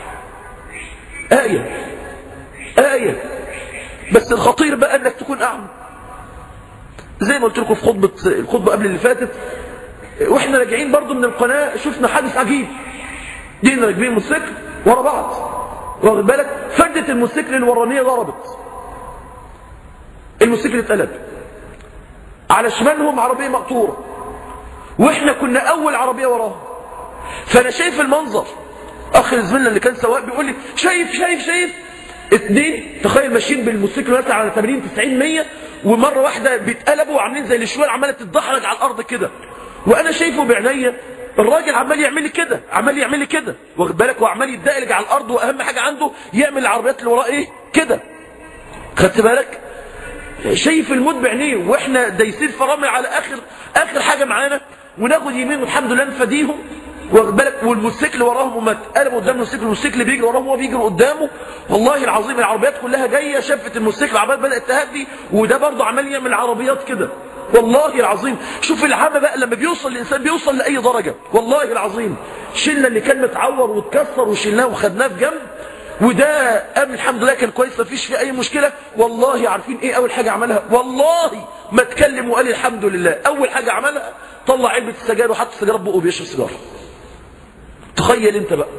آية آية بس الخطير بقى انك تكون اعمى زي ما قلت لكم في خطبة الخطبة قبل اللي فاتت واحنا راجعين برضو من القناة شفنا حادث عجيب جينا راكبين موتوسيكل ورا بعض واخد بالك فردة الموتوسيكل الورانية ضربت الموتوسيكل اتقلب على شمالهم عربية مقطورة واحنا كنا اول عربية وراهم فانا شايف المنظر اخ زميلنا اللي كان سواق بيقول لي شايف شايف شايف اتنين تخيل ماشيين بالموتوسيكل مثلا على 80 90 100 ومره واحده بيتقلبوا وعاملين زي الشوال عماله تتدحرج على الارض كده وانا شايفه بعينيا الراجل عمال يعمل لي كده عمال يعمل لي كده واخد بالك وعمال يتدقلج على الارض واهم حاجه عنده يعمل العربيات اللي وراه ايه كده خدت بالك شايف الموت بعينيه واحنا دايسين فرامل على اخر اخر حاجه معانا وناخد يمين والحمد لله نفديهم واخد بالك والموتوسيكل وراهم وما اتقلبوا قدام الموتوسيكل الموتوسيكل بيجري وراهم وهو بيجري قدامه والله العظيم العربيات كلها جايه شافت الموتوسيكل العربيات بدات تهدي وده برضه عمال يعمل عربيات كده والله العظيم شوف العمى بقى لما بيوصل الانسان بيوصل لاي درجه والله العظيم شلنا اللي كان متعور واتكسر وشلناه وخدناه في جنب وده قام الحمد لله كان كويس مفيش فيه اي مشكله والله عارفين ايه اول حاجه عملها والله ما اتكلم وقال الحمد لله اول حاجه عملها طلع علبه السجاير وحط السجاره في بقه وبيشرب سيجاره تخيل انت بقى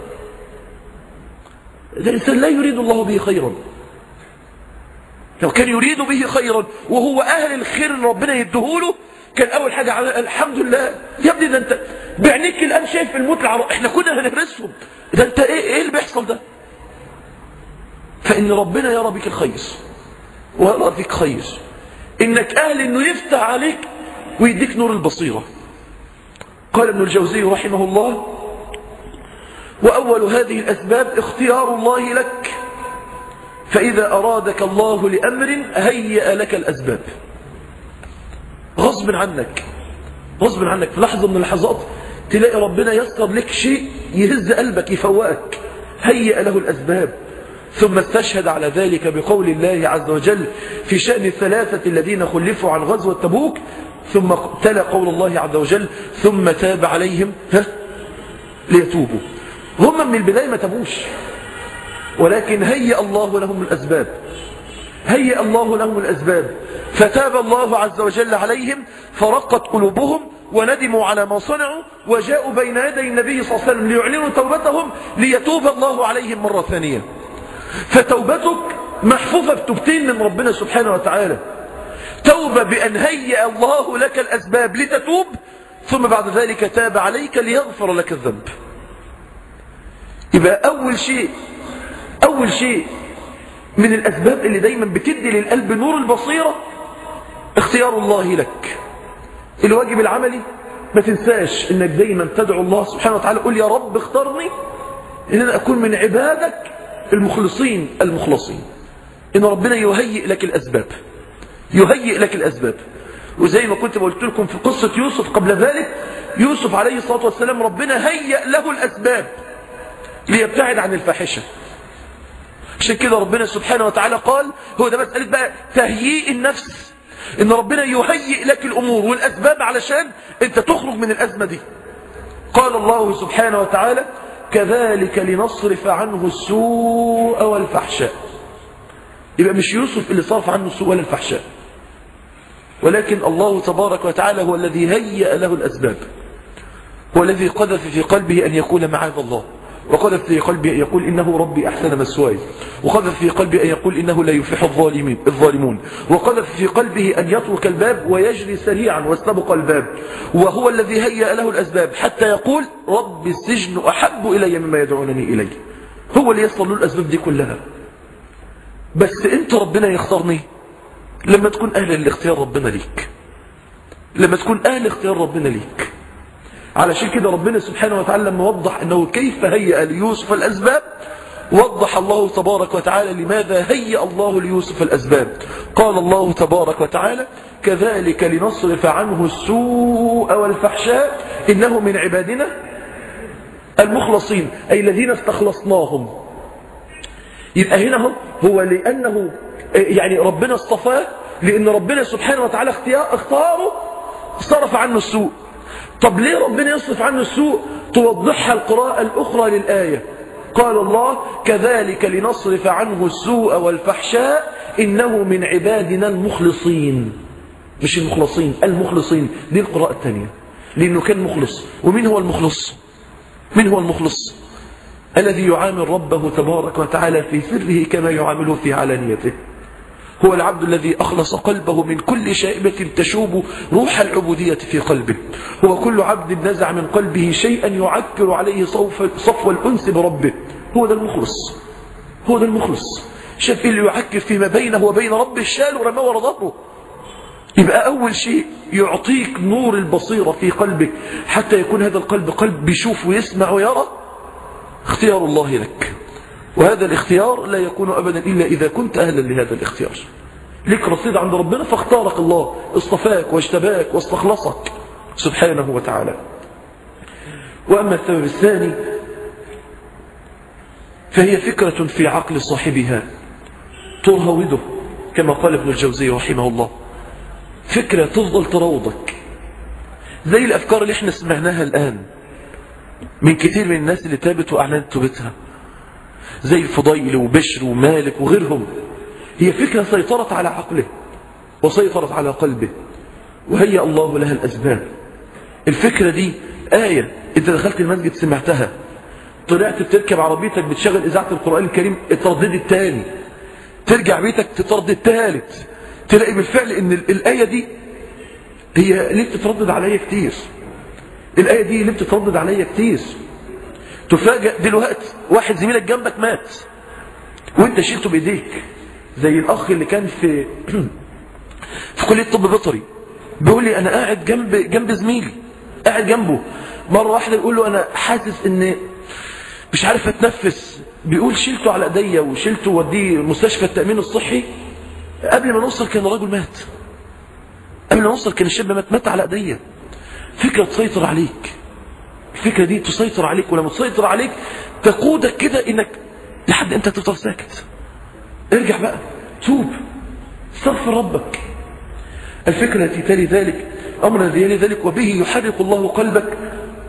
ده الانسان لا يريد الله به خيرا لو كان يريد به خيرا وهو اهل الخير اللي ربنا يديهوله كان اول حاجه عمل الحمد لله يا ابني ده انت بعينيك الان شايف الموت العرب احنا كنا هنهرسهم ده انت ايه ايه اللي بيحصل ده فان ربنا يرى بك الخير ويرى فيك خير انك اهل انه يفتح عليك ويديك نور البصيره قال ابن الجوزي رحمه الله وأول هذه الأسباب اختيار الله لك فإذا أرادك الله لأمر هيأ لك الأسباب غصب عنك غصب عنك في لحظة من اللحظات تلاقي ربنا يسر لك شيء يهز قلبك يفوقك هيأ له الأسباب ثم استشهد على ذلك بقول الله عز وجل في شأن الثلاثة الذين خلفوا عن غزوة تبوك ثم تلا قول الله عز وجل ثم تاب عليهم ها ليتوبوا هم من البداية ما تبوش ولكن هيأ الله لهم الأسباب هيأ الله لهم الأسباب فتاب الله عز وجل عليهم فرقت قلوبهم وندموا على ما صنعوا وجاءوا بين يدي النبي صلى الله عليه وسلم ليعلنوا توبتهم ليتوب الله عليهم مرة ثانية فتوبتك محفوفة بتوبتين من ربنا سبحانه وتعالى توبة بأن هيأ الله لك الأسباب لتتوب ثم بعد ذلك تاب عليك ليغفر لك الذنب يبقى أول شيء أول شيء من الأسباب اللي دايما بتدي للقلب نور البصيرة اختيار الله لك الواجب العملي ما تنساش انك دايما تدعو الله سبحانه وتعالى قل يا رب اختارني ان انا اكون من عبادك المخلصين المخلصين ان ربنا يهيئ لك الاسباب يهيئ لك الاسباب وزي ما كنت قلت لكم في قصة يوسف قبل ذلك يوسف عليه الصلاة والسلام ربنا هيئ له الاسباب ليبتعد عن الفاحشة عشان كده ربنا سبحانه وتعالى قال هو ده مسألة بقى تهيئ النفس ان ربنا يهيئ لك الامور والاسباب علشان انت تخرج من الازمة دي قال الله سبحانه وتعالى كذلك لنصرف عنه السوء والفحشاء يبقى مش يوسف اللي صرف عنه السوء ولا الفحشاء ولكن الله تبارك وتعالى هو الذي هيئ له الأسباب هو الذي قذف في قلبه أن يقول معاذ الله وقذف في قلبه أن يقول إنه ربي أحسن مسواي وقذف في قلبه أن يقول إنه لا يفلح الظالمين الظالمون وقذف في قلبه أن يترك الباب ويجري سريعا واستبق الباب وهو الذي هيأ له الأسباب حتى يقول رب السجن أحب إلي مما يدعونني إليه هو اللي يصل له الأسباب دي كلها بس أنت ربنا يختارني لما تكون أهل الاختيار ربنا ليك لما تكون أهل اختيار ربنا ليك علشان كده ربنا سبحانه وتعالى لما وضح أنه كيف هيأ ليوسف الأسباب وضح الله تبارك وتعالى لماذا هيأ الله ليوسف الأسباب قال الله تبارك وتعالى كذلك لنصرف عنه السوء والفحشاء إنه من عبادنا المخلصين أي الذين استخلصناهم يبقى هنا هو, هو لأنه يعني ربنا اصطفاه لأن ربنا سبحانه وتعالى اختيار اختاره صرف عنه السوء طب ليه ربنا يصرف عنه السوء توضحها القراءة الأخرى للآية قال الله كذلك لنصرف عنه السوء والفحشاء إنه من عبادنا المخلصين مش المخلصين المخلصين دي القراءة الثانية لأنه كان مخلص ومين هو المخلص من هو المخلص الذي يعامل ربه تبارك وتعالى في سره كما يعامله في علانيته هو العبد الذي أخلص قلبه من كل شائبة تشوب روح العبودية في قلبه هو كل عبد نزع من قلبه شيئا يعكر عليه صفو الأنس بربه هو ده المخلص هو ده المخلص شاف اللي يعكر فيما بينه وبين ربه الشال ورماه ورا ظهره يبقى أول شيء يعطيك نور البصيرة في قلبك حتى يكون هذا القلب قلب بيشوف ويسمع ويرى اختيار الله لك وهذا الاختيار لا يكون أبدا إلا إذا كنت أهلا لهذا الاختيار لك رصيد عند ربنا فاختارك الله اصطفاك واجتباك واستخلصك سبحانه وتعالى وأما السبب الثاني فهي فكرة في عقل صاحبها ترهوده كما قال ابن الجوزي رحمه الله فكرة تفضل تروضك زي الأفكار اللي احنا سمعناها الآن من كثير من الناس اللي تابت وأعلنت توبتها زي الفضيل وبشر ومالك وغيرهم هي فكرة سيطرت على عقله وسيطرت على قلبه وهيأ الله لها الأسباب الفكرة دي آية انت دخلت المسجد سمعتها طلعت بتركب عربيتك بتشغل إذاعة القرآن الكريم اتردد التاني ترجع بيتك تتردد التالت تلاقي بالفعل ان الآية دي هي ليه بتتردد عليا كتير الآية دي ليه بتتردد عليا كتير تفاجأ دلوقتي واحد زميلك جنبك مات وانت شيلته بايديك زي الاخ اللي كان في في كليه طب بيطري بيقول لي انا قاعد جنب جنب زميلي قاعد جنبه مره واحده يقول له انا حاسس ان مش عارف اتنفس بيقول شيلته على ايديا وشيلته وديه مستشفى التامين الصحي قبل ما نوصل كان الراجل مات قبل ما نوصل كان الشاب مات مات على ايديا فكره تسيطر عليك الفكرة دي تسيطر عليك ولما تسيطر عليك تقودك كده انك لحد انت تفضل ساكت ارجع بقى توب استغفر ربك الفكرة التي تلي ذلك أمر الذي يلي ذلك وبه يحرك الله قلبك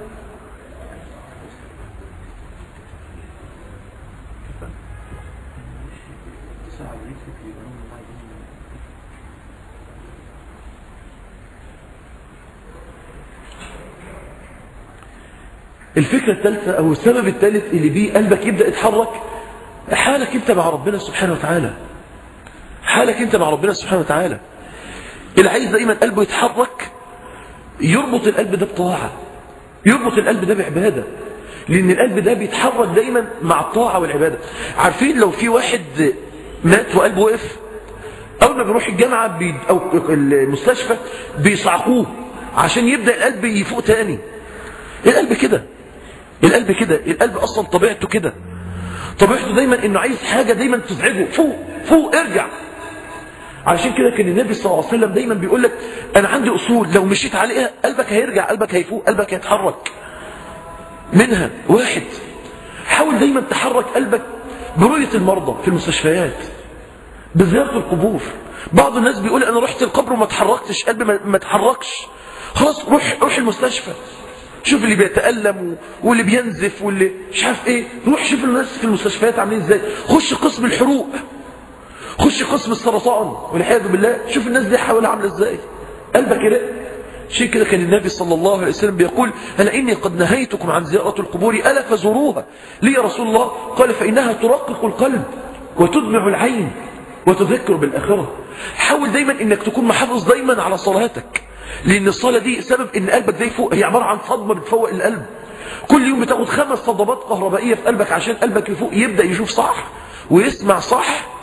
الفكرة الثالثة أو السبب الثالث اللي بيه قلبك يبدأ يتحرك حالك أنت مع ربنا سبحانه وتعالى حالك أنت مع ربنا سبحانه وتعالى اللي عايز دايما قلبه يتحرك يربط القلب ده بطاعة يربط القلب ده بعبادة لأن القلب ده بيتحرك دايما مع الطاعة والعبادة عارفين لو في واحد مات وقلبه وقف أول ما بيروح الجامعة بي أو المستشفى بيصعقوه عشان يبدأ القلب يفوق تاني القلب كده القلب كده القلب اصلا طبيعته كده طبيعته دايما انه عايز حاجه دايما تزعجه فوق فوق ارجع علشان كده كان النبي صلى الله عليه وسلم دايما بيقول لك انا عندي اصول لو مشيت عليها قلبك هيرجع قلبك هيفوق قلبك هيتحرك منها واحد حاول دايما تحرك قلبك برؤيه المرضى في المستشفيات بزياره القبور بعض الناس بيقول انا رحت القبر وما اتحركتش قلبي ما اتحركش خلاص روح روح المستشفى شوف اللي بيتألم واللي بينزف واللي مش عارف ايه روح شوف الناس في المستشفيات عاملين ازاي خش قسم الحروق خش قسم السرطان والعياذ بالله شوف الناس دي حوالها عامله ازاي قلبك كده شيء كده كان النبي صلى الله عليه وسلم بيقول أنا إني قد نهيتكم عن زيارة القبور ألا فزوروها لي يا رسول الله قال فإنها ترقق القلب وتدمع العين وتذكر بالآخرة حاول دايما إنك تكون محافظ دايما على صلاتك لأن الصلاة دي سبب إن قلبك ده يفوق هي عبارة عن صدمة بتفوق القلب كل يوم بتاخد خمس صدمات كهربائية في قلبك عشان قلبك يفوق يبدأ يشوف صح ويسمع صح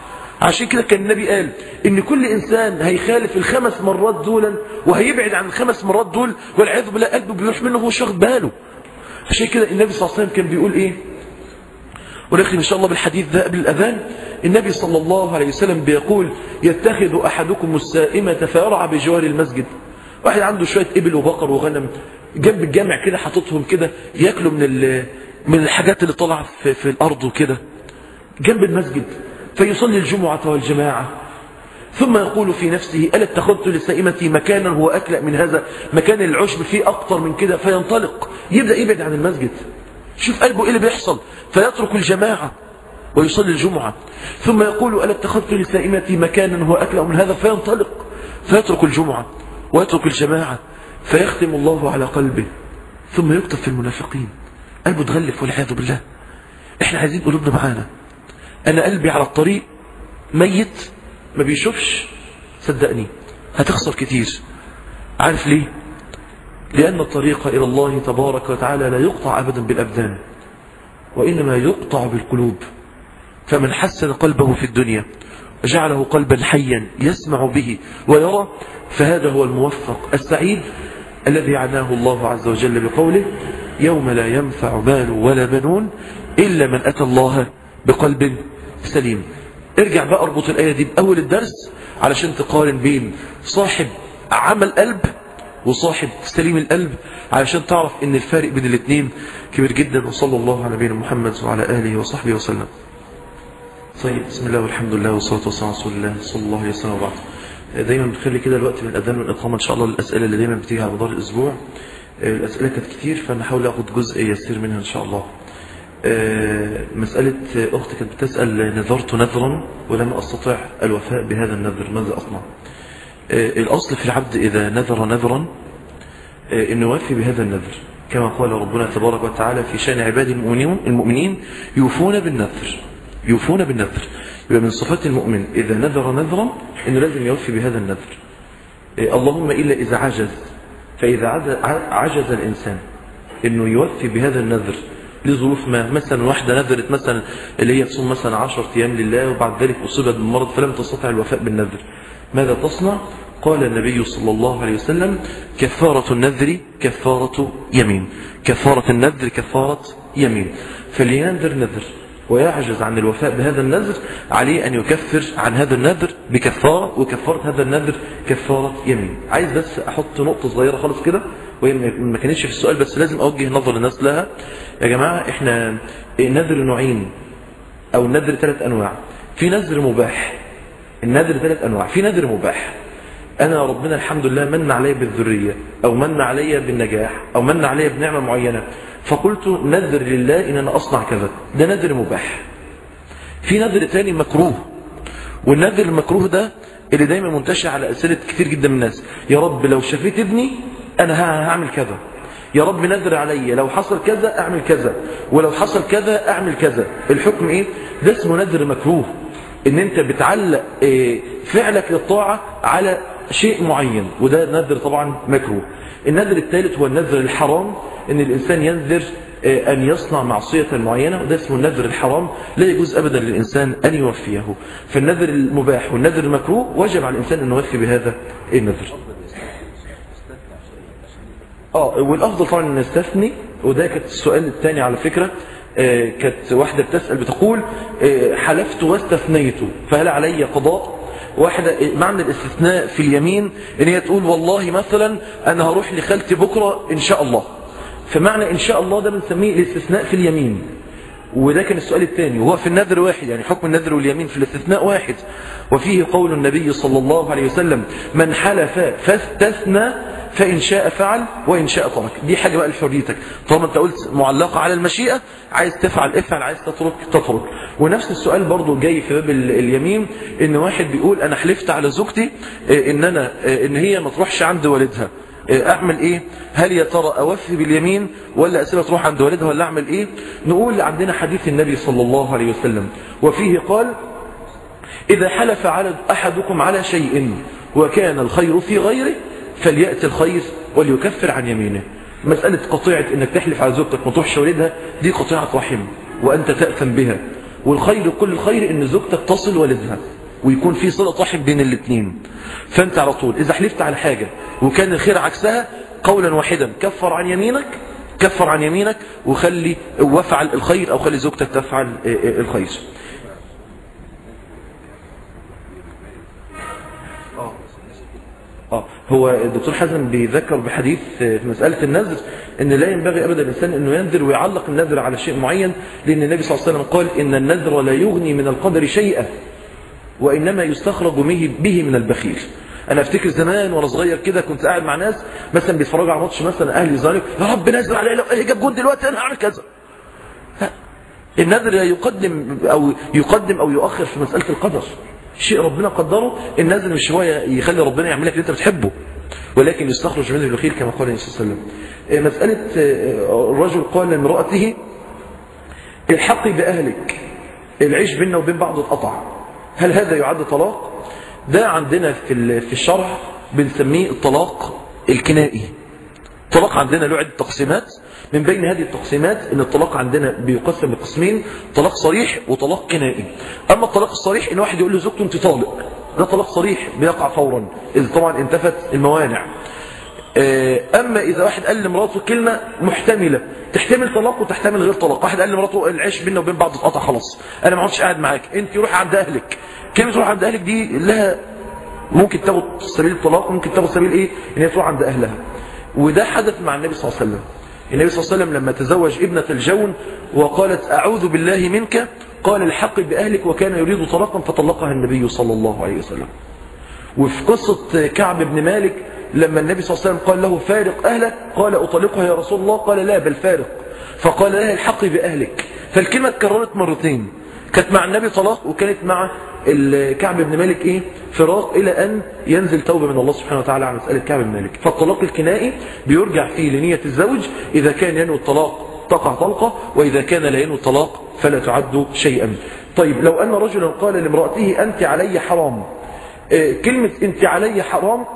عشان كده كان النبي قال ان كل انسان هيخالف الخمس مرات دولا وهيبعد عن الخمس مرات دول والعياذ بالله قلبه بيروح منه وهو مش واخد باله عشان كده النبي صلى الله عليه وسلم كان بيقول ايه ونختم ان شاء الله بالحديث ده قبل الاذان النبي صلى الله عليه وسلم بيقول يتخذ احدكم السائمه فيرعى بجوار المسجد واحد عنده شويه ابل وبقر وغنم جنب الجامع كده حاططهم كده ياكلوا من من الحاجات اللي طالعه في, في الارض وكده جنب المسجد فيصلي الجمعه والجماعه ثم يقول في نفسه ألا اتخذت لسائمتي مكانا هو أكلأ من هذا مكان العشب فيه أكتر من كده فينطلق يبدأ يبعد عن المسجد شوف قلبه إيه اللي بيحصل فيترك الجماعة ويصلي الجمعة ثم يقول ألا اتخذت لسائمتي مكانا هو أكلأ من هذا فينطلق فيترك الجمعة ويترك الجماعة فيختم الله على قلبه ثم يكتب في المنافقين قلبه تغلف والعياذ بالله احنا عايزين قلوبنا معانا انا قلبي على الطريق ميت ما بيشوفش صدقني هتخسر كتير عارف ليه لأن الطريق إلى الله تبارك وتعالى لا يقطع أبدا بالأبدان وإنما يقطع بالقلوب فمن حسن قلبه في الدنيا وجعله قلبا حيا يسمع به ويرى فهذا هو الموفق السعيد الذي عناه الله عز وجل بقوله يوم لا ينفع مال ولا بنون إلا من أتى الله بقلب سليم ارجع بقى اربط الآية دي بأول الدرس علشان تقارن بين صاحب عمل قلب وصاحب سليم القلب علشان تعرف ان الفارق بين الاثنين كبير جدا وصلى الله على نبينا محمد وعلى آله وصحبه وسلم طيب بسم الله والحمد لله والصلاة والسلام على رسول الله صلى الله عليه وسلم وبعد دايما بنخلي كده الوقت من الأذان والإقامة إن شاء الله للأسئلة اللي دايما بتيجي على مدار الأسبوع الأسئلة كانت كتير فأنا هحاول أخد جزء يسير منها إن شاء الله مسألة أختي كانت بتسأل نذرت نذرا ولم أستطع الوفاء بهذا النذر ماذا أصنع الأصل في العبد إذا نذر نذرا أن يوفي بهذا النذر كما قال ربنا تبارك وتعالى في شأن عباد المؤمنين, المؤمنين يوفون بالنذر يوفون بالنذر يبقى من صفات المؤمن إذا نذر نذرا أنه لازم يوفي بهذا النذر اللهم إلا إذا عجز فإذا عجز الإنسان أنه يوفي بهذا النذر لظروف ما مثلا واحدة نذرت مثلا اللي هي تصوم مثلا 10 أيام لله وبعد ذلك أصيبت بالمرض فلم تستطع الوفاء بالنذر ماذا تصنع قال النبي صلى الله عليه وسلم كفارة النذر كفارة يمين كفارة النذر كفارة يمين فلينذر نذر ويعجز عن الوفاء بهذا النذر عليه أن يكفر عن هذا النذر بكفارة وكفارة هذا النذر كفارة يمين عايز بس أحط نقطة صغيرة خالص كده وهي ما كانتش في السؤال بس لازم أوجه نظر الناس لها يا جماعة إحنا النذر نوعين أو النذر ثلاث أنواع في نذر مباح النذر ثلاث أنواع في نذر مباح أنا ربنا الحمد لله من علي بالذرية أو من علي بالنجاح أو من علي بنعمة معينة فقلت نذر لله إن أنا أصنع كذا ده نذر مباح في نذر تاني مكروه والنذر المكروه ده اللي دايما منتشر على أسئلة كتير جدا من الناس يا رب لو شفيت ابني أنا هعمل كذا يا رب نذر علي لو حصل كذا أعمل كذا ولو حصل كذا أعمل كذا الحكم إيه ده اسمه نذر مكروه ان انت بتعلق فعلك للطاعة على شيء معين وده نذر طبعا مكروه النذر الثالث هو النذر الحرام ان الانسان ينذر ان يصنع معصية معينة وده اسمه النذر الحرام لا يجوز ابدا للانسان ان يوفيه فالنذر المباح والنذر المكروه وجب على الانسان ان يوفي بهذا النذر اه والافضل طبعا ان نستثني وده كانت السؤال الثاني على فكرة آه كانت واحدة بتسأل بتقول آه حلفت واستثنيت فهل علي قضاء واحدة معنى الاستثناء في اليمين ان هي تقول والله مثلا انا هروح لخالتي بكرة ان شاء الله فمعنى ان شاء الله ده بنسميه الاستثناء في اليمين وده كان السؤال الثاني وهو في النذر واحد يعني حكم النذر واليمين في الاستثناء واحد وفيه قول النبي صلى الله عليه وسلم من حلف فاستثنى فإن شاء فعل وإن شاء ترك دي حاجة بقى لحريتك طالما انت قلت معلقة على المشيئة عايز تفعل افعل عايز تترك تترك ونفس السؤال برضو جاي في باب اليمين ان واحد بيقول انا حلفت على زوجتي ان انا ان هي ما تروحش عند والدها اعمل ايه هل يا ترى اوفي باليمين ولا اسيبها تروح عند والدها ولا اعمل ايه نقول عندنا حديث النبي صلى الله عليه وسلم وفيه قال اذا حلف على احدكم على شيء وكان الخير في غيره فليأتي الخير وليكفر عن يمينه مسألة قطيعة انك تحلف على زوجتك ما تروحش والدها دي قطيعة رحم وانت تأثم بها والخير كل الخير ان زوجتك تصل والدها ويكون في صلة رحم بين الاثنين فانت على طول اذا حلفت على حاجة وكان الخير عكسها قولا واحدا كفر عن يمينك كفر عن يمينك وخلي وافعل الخير او خلي زوجتك تفعل الخير آه هو الدكتور حسن بيذكر بحديث في مسألة النذر ان لا ينبغي ابدا الانسان انه ينذر ويعلق النذر على شيء معين لان النبي صلى الله عليه وسلم قال ان النذر لا يغني من القدر شيئا وانما يستخرج به من البخيل انا افتكر زمان وانا صغير كده كنت قاعد مع ناس مثلا بيتفرجوا على ماتش مثلا اهلي زمالك يا رب نزل عليه لو جاب جول دلوقتي انا هعمل كذا النذر يقدم او يقدم او يؤخر في مساله القدر شيء ربنا قدره النذر مش هو يخلي ربنا يعمل لك اللي انت بتحبه ولكن يستخرج منه البخيل كما قال النبي صلى الله عليه وسلم مساله الرجل قال لامراته الحقي باهلك العيش بيننا وبين بعض اتقطع هل هذا يعد طلاق ده عندنا في في الشرع بنسميه الطلاق الكنائي الطلاق عندنا له عده تقسيمات من بين هذه التقسيمات ان الطلاق عندنا بيقسم لقسمين طلاق صريح وطلاق كنائي اما الطلاق الصريح ان واحد يقول له زوجته انت طالق ده طلاق صريح بيقع فورا اذا طبعا انتفت الموانع اما اذا واحد قال لمراته كلمه محتمله تحتمل طلاق وتحتمل غير طلاق واحد قال لمراته العيش بيننا وبين بعض اتقطع خلاص انا ما عدتش قاعد معاك انت روح عند اهلك كلمه روح عند اهلك دي لها ممكن تاخد سبيل الطلاق ممكن تاخد سبيل ايه ان هي تروح عند اهلها وده حدث مع النبي صلى الله عليه وسلم النبي صلى الله عليه وسلم لما تزوج ابنة الجون وقالت أعوذ بالله منك قال الحق بأهلك وكان يريد طلاقا فطلقها النبي صلى الله عليه وسلم وفي قصة كعب بن مالك لما النبي صلى الله عليه وسلم قال له فارق أهلك قال أطلقها يا رسول الله قال لا بل فارق فقال لها الحق بأهلك فالكلمة اتكررت مرتين كانت مع النبي طلاق وكانت مع كعب بن مالك ايه فراق الى ان ينزل توبه من الله سبحانه وتعالى على مساله كعب بن مالك فالطلاق الكنائي بيرجع فيه لنيه الزوج اذا كان ينوي الطلاق تقع طلقه واذا كان لا ينوي الطلاق فلا تعد شيئا طيب لو ان رجلا قال لامراته انت علي حرام كلمه انت علي حرام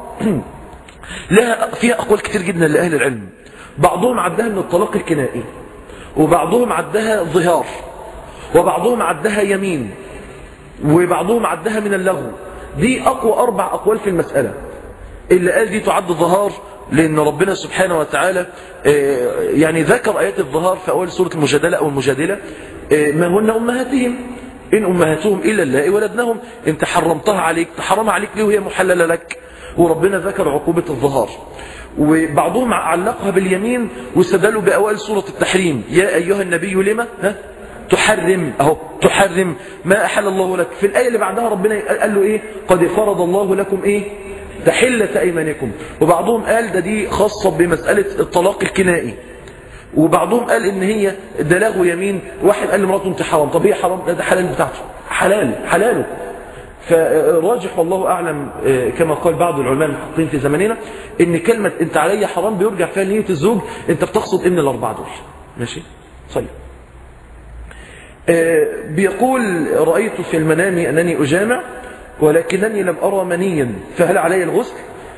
لها فيها اقوال كتير جدا لاهل العلم بعضهم عدها من الطلاق الكنائي وبعضهم عدها ظهار وبعضهم عدها يمين وبعضهم عدها من اللغو دي أقوى أربع أقوال في المسألة اللي قال دي تعد ظهار لأن ربنا سبحانه وتعالى يعني ذكر آيات الظهار في أول سورة المجادلة أو المجادلة ما هن أمهاتهم إن أمهاتهم إلا الله ولدنهم أنت حرمتها عليك تحرم عليك ليه وهي محللة لك وربنا ذكر عقوبة الظهار وبعضهم علقها باليمين واستدلوا بأوائل سورة التحريم يا أيها النبي لما ها تحرم اهو تحرم ما احل الله لك في الايه اللي بعدها ربنا قال له ايه قد فرض الله لكم ايه تحله ايمانكم وبعضهم قال ده دي خاصه بمساله الطلاق الكنائي وبعضهم قال ان هي ده لغو يمين واحد قال لمراته انت حرام طب هي حرام ده حلال بتاعته حلال حلاله فراجح والله اعلم كما قال بعض العلماء المحققين في زماننا ان كلمه انت علي حرام بيرجع فيها نيه الزوج انت بتقصد ان الاربعه دول ماشي طيب بيقول رأيت في المنام أنني أجامع ولكنني لم أرى منيا فهل علي الغسل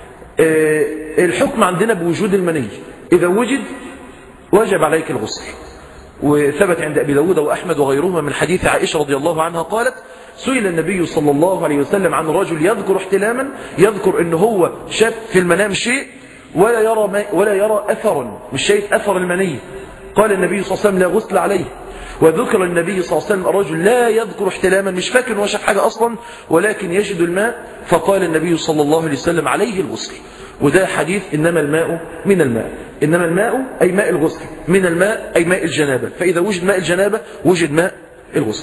الحكم عندنا بوجود المني إذا وجد وجب عليك الغسل وثبت عند أبي داود وأحمد وغيرهما من حديث عائشة رضي الله عنها قالت سئل النبي صلى الله عليه وسلم عن رجل يذكر احتلاما يذكر أنه هو شاف في المنام شيء ولا يرى, ما ولا يرى أثرا مش شايف أثر المني قال النبي صلى الله عليه وسلم لا غسل عليه وذكر النبي صلى الله عليه وسلم الرجل لا يذكر احتلاما مش فاكر انه شاف حاجة أصلا ولكن يجد الماء فقال النبي صلى الله عليه وسلم عليه الغسل وده حديث إنما الماء من الماء إنما الماء أي ماء الغسل من الماء أي ماء الجنابة فإذا وجد ماء الجنابة وجد ماء الغسل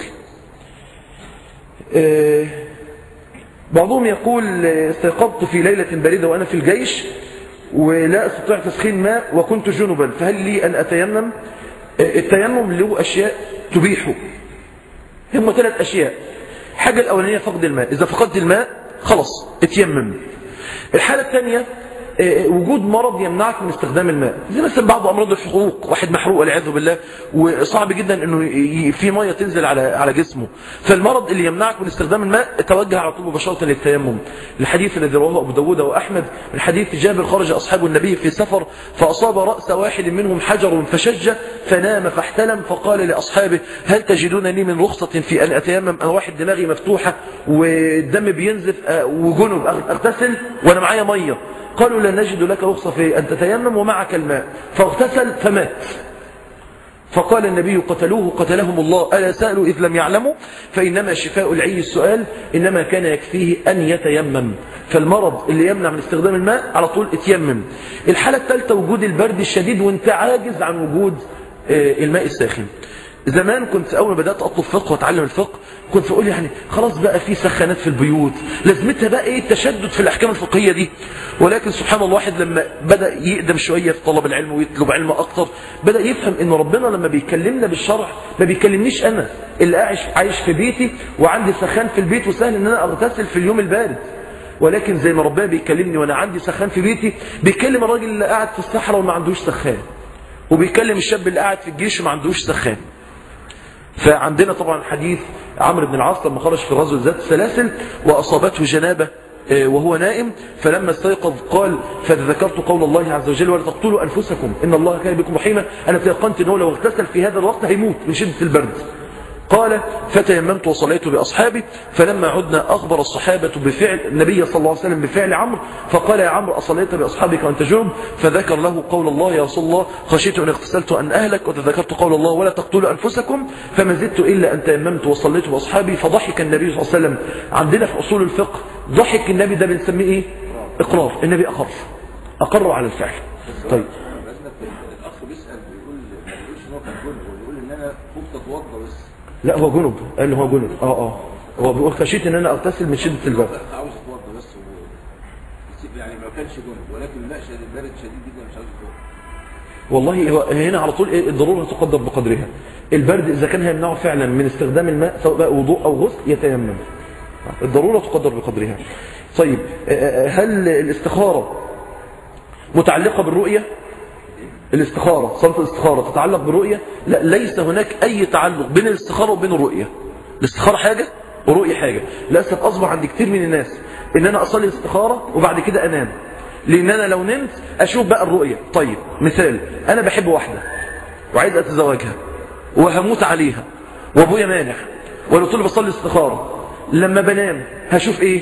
آه بعضهم يقول استيقظت في ليلة باردة وأنا في الجيش ولا أستطيع تسخين ماء وكنت جنبا فهل لي أن أتيمم التيمم له أشياء تبيحه هم ثلاث أشياء الحاجة الأولانية فقد الماء إذا فقدت الماء خلاص اتيمم الحالة الثانية آه، وجود مرض يمنعك من استخدام الماء زي مثلا بعض امراض الحقوق واحد محروق والعياذ بالله وصعب جدا انه ي- في ميه تنزل على على جسمه فالمرض اللي يمنعك من استخدام الماء توجه على طول مباشره للتيمم الحديث الذي رواه ابو داود واحمد من حديث جابر خرج اصحاب النبي في سفر فاصاب راس واحد منهم حجر فشج فنام فاحتلم فقال لاصحابه هل تجدون لي من رخصه في ان اتيمم انا واحد دماغي مفتوحه والدم بينزف آه، وجنب اغتسل وانا معايا ميه قالوا لا نجد لك رخصة في أن تتيمم ومعك الماء فاغتسل فمات فقال النبي قتلوه قتلهم الله ألا سألوا إذ لم يعلموا فإنما شفاء العي السؤال إنما كان يكفيه أن يتيمم فالمرض اللي يمنع من استخدام الماء على طول اتيمم الحالة الثالثة وجود البرد الشديد وانت عاجز عن وجود آه، الماء الساخن زمان كنت أول ما بدأت أطلب فقه وأتعلم الفقه كنت أقول يعني خلاص بقى في سخانات في البيوت لازمتها بقى إيه التشدد في الأحكام الفقهية دي ولكن سبحان الله واحد لما بدأ يقدم شوية في طلب العلم ويطلب علم أكتر بدأ يفهم إن ربنا لما بيكلمنا بالشرع ما بيكلمنيش أنا اللي عايش عايش في بيتي وعندي سخان في البيت وسهل إن أنا أغتسل في اليوم البارد ولكن زي ما ربنا بيكلمني وأنا عندي سخان في بيتي بيكلم الراجل اللي قاعد في الصحراء وما عندوش سخان وبيكلم الشاب اللي قاعد في الجيش وما عندوش سخان فعندنا طبعا حديث عمرو بن العاص لما خرج في غزوه ذات السلاسل واصابته جنابه آه، وهو نائم فلما استيقظ قال فذكرت قول الله عز وجل ولا تقتلوا انفسكم ان الله كان بكم رحيما انا تيقنت انه لو اغتسل في هذا الوقت هيموت من شده البرد قال فتيممت وصليت باصحابي فلما عدنا اخبر الصحابه بفعل النبي صلى الله عليه وسلم بفعل عمرو فقال يا عمرو اصليت باصحابك وانت جنب فذكر له قول الله يا رسول الله خشيت ان اغتسلت ان اهلك وتذكرت قول الله ولا تقتلوا انفسكم فما زدت الا ان تيممت وصليت باصحابي فضحك النبي صلى الله عليه وسلم عندنا في اصول الفقه ضحك النبي ده بنسميه ايه اقرار النبي اقر اقر على الفعل طيب لازمك الاخ بيسال بيقول ما بيقولش ان هو كان جنب هو بيقول ان انا خفت اتوضى بس لا هو جنب قال هو جنب اه اه هو بيقول خشيت ان انا اغتسل من شده البرد عاوز اتوضى بس و... يعني ما كانش جنب ولكن الماء شديد البرد شديد جدا مش عاوز اتوضى والله هو هنا على طول إيه الضرورة تقدر بقدرها البرد إذا كان هيمنعه فعلا من استخدام الماء سواء بقى وضوء أو غسل يتيمم الضرورة تقدر بقدرها طيب آه، آه، هل الاستخارة متعلقة بالرؤية الاستخارة صلاة الاستخارة تتعلق بالرؤية لا ليس هناك أي تعلق بين الاستخارة وبين الرؤية الاستخارة حاجة والرؤية حاجة للأسف أصبح عند كتير من الناس إن أنا أصلي الاستخارة وبعد كده أنام لأن أنا لو نمت أشوف بقى الرؤية طيب مثال أنا بحب واحدة وعايز أتزوجها وهموت عليها وأبويا مانع وأنا طول بصلي استخارة لما بنام هشوف إيه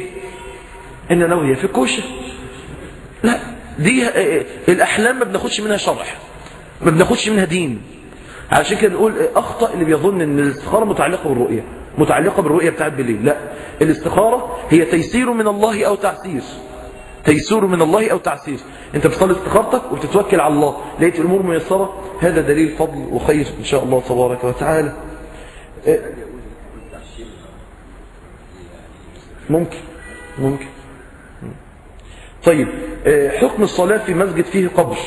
إن أنا وهي في الكوشة لا دي آه، الأحلام ما بناخدش منها شرح ما بناخدش منها دين علشان كده بنقول آه، أخطأ اللي بيظن أن الاستخارة متعلقة بالرؤية متعلقة بالرؤية بتاعت بالليل لا الاستخارة هي تيسير من الله أو تعسير تيسير من الله أو تعسير أنت بتصلي استخارتك وبتتوكل على الله لقيت الأمور ميسرة هذا دليل فضل وخير إن شاء الله تبارك وتعالى آه، ممكن ممكن طيب آه، حكم الصلاة في مسجد فيه قبر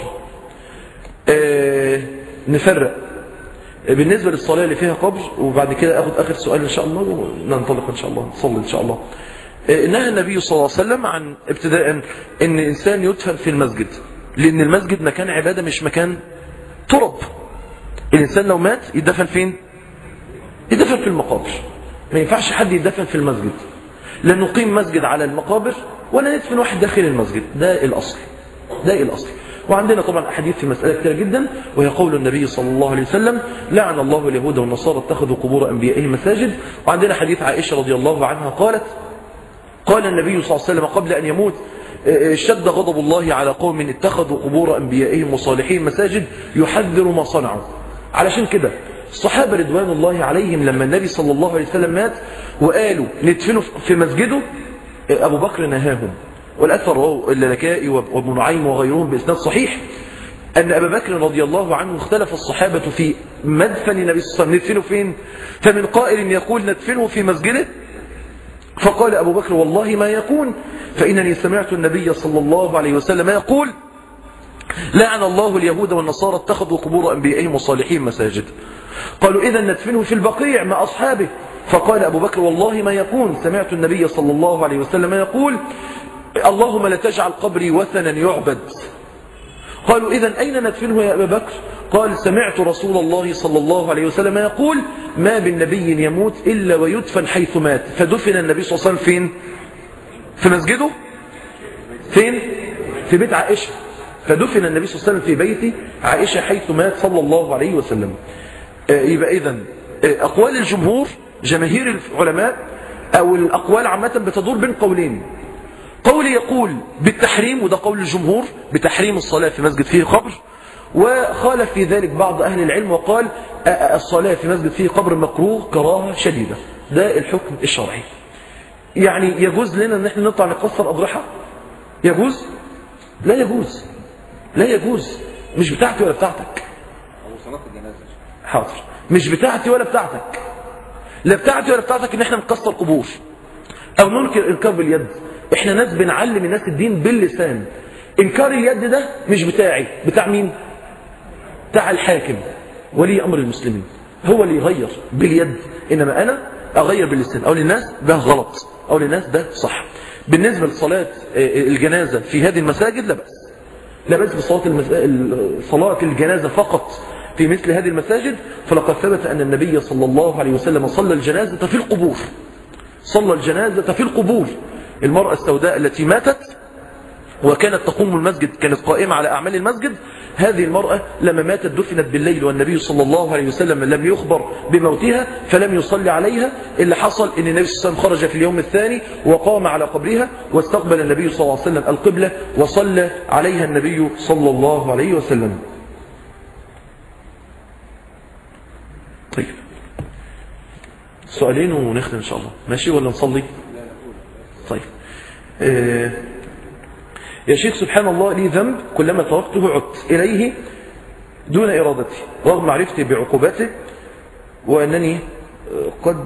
آه، نفرق آه، بالنسبة للصلاة اللي فيها قبر وبعد كده أخذ آخر سؤال إن شاء الله وننطلق إن شاء الله نصلي إن شاء الله آه، نهى النبي صلى الله عليه وسلم عن ابتداء أن إنسان يدفن في المسجد لأن المسجد مكان عبادة مش مكان ترب الإنسان لو مات يدفن فين يدفن في المقابر ما ينفعش حد يدفن في المسجد لا نقيم مسجد على المقابر ولا ندفن واحد داخل المسجد ده الأصل ده الأصل وعندنا طبعا أحاديث في مسألة كثيرة جدا وهي قول النبي صلى الله عليه وسلم لعن الله اليهود والنصارى اتخذوا قبور أنبيائهم مساجد وعندنا حديث عائشة رضي الله عنها قالت قال النبي صلى الله عليه وسلم قبل أن يموت شد غضب الله على قوم اتخذوا قبور أنبيائهم وصالحين مساجد يحذر ما صنعوا علشان كده الصحابة رضوان الله عليهم لما النبي صلى الله عليه وسلم مات وقالوا ندفنه في مسجده أبو بكر نهاهم والأثر رواه اللالكائي وابن نعيم وغيرهم بإسناد صحيح أن أبا بكر رضي الله عنه اختلف الصحابة في مدفن النبي صلى الله عليه وسلم ندفنه فين فمن قائل يقول ندفنه في مسجده فقال أبو بكر والله ما يكون فإنني سمعت النبي صلى الله عليه وسلم يقول لعن الله اليهود والنصارى اتخذوا قبور أنبيائهم وصالحين مساجد قالوا إذا ندفنه في البقيع مع أصحابه فقال أبو بكر والله ما يكون سمعت النبي صلى الله عليه وسلم يقول اللهم لا تجعل قبري وثنا يعبد قالوا إذا أين ندفنه يا أبا بكر قال سمعت رسول الله صلى الله عليه وسلم يقول ما من نبي يموت إلا ويدفن حيث مات فدفن النبي صلى الله عليه وسلم فين في مسجده فين في بيت عائشة فدفن النبي صلى الله عليه وسلم في بيت عائشة حيث مات صلى الله عليه وسلم آه، يبقى إذا أقوال الجمهور جماهير العلماء أو الأقوال عامة بتدور بين قولين قول يقول بالتحريم وده قول الجمهور بتحريم الصلاة في مسجد فيه قبر وخالف في ذلك بعض أهل العلم وقال آه، آه، الصلاة في مسجد فيه قبر مكروه كراهة شديدة ده الحكم الشرعي يعني يجوز لنا ان احنا نطلع نكسر أضرحة يجوز لا يجوز لا يجوز مش بتاعتي ولا بتاعتك او صلاه الجنازه حاضر مش بتاعتي ولا بتاعتك لا بتاعتي ولا بتاعتك ان احنا نكسر قبور او ننكر انكار باليد احنا ناس بنعلم الناس الدين باللسان انكار اليد ده مش بتاعي بتاع مين بتاع الحاكم ولي امر المسلمين هو اللي يغير باليد انما انا اغير باللسان او للناس ده غلط او للناس ده صح بالنسبه لصلاه آه، الجنازه في هذه المساجد لا باس لا بأس بصلاة المس... صلاة الجنازة فقط في مثل هذه المساجد فلقد ثبت أن النبي صلى الله عليه وسلم صلى الجنازة في القبور صلى الجنازة في القبور المرأة السوداء التي ماتت وكانت تقوم المسجد كانت قائمة على أعمال المسجد هذه المرأة لما ماتت دفنت بالليل والنبي صلى الله عليه وسلم لم يخبر بموتها فلم يصلي عليها اللي حصل ان النبي صلى الله عليه وسلم خرج في اليوم الثاني وقام على قبرها واستقبل النبي صلى الله عليه وسلم القبلة وصلى عليها النبي صلى الله عليه وسلم طيب سؤالين ونختم ان شاء الله ماشي ولا نصلي طيب آه يا شيخ سبحان الله لي ذنب كلما تركته عدت إليه دون إرادتي رغم معرفتي بعقوباته وأنني آه، قد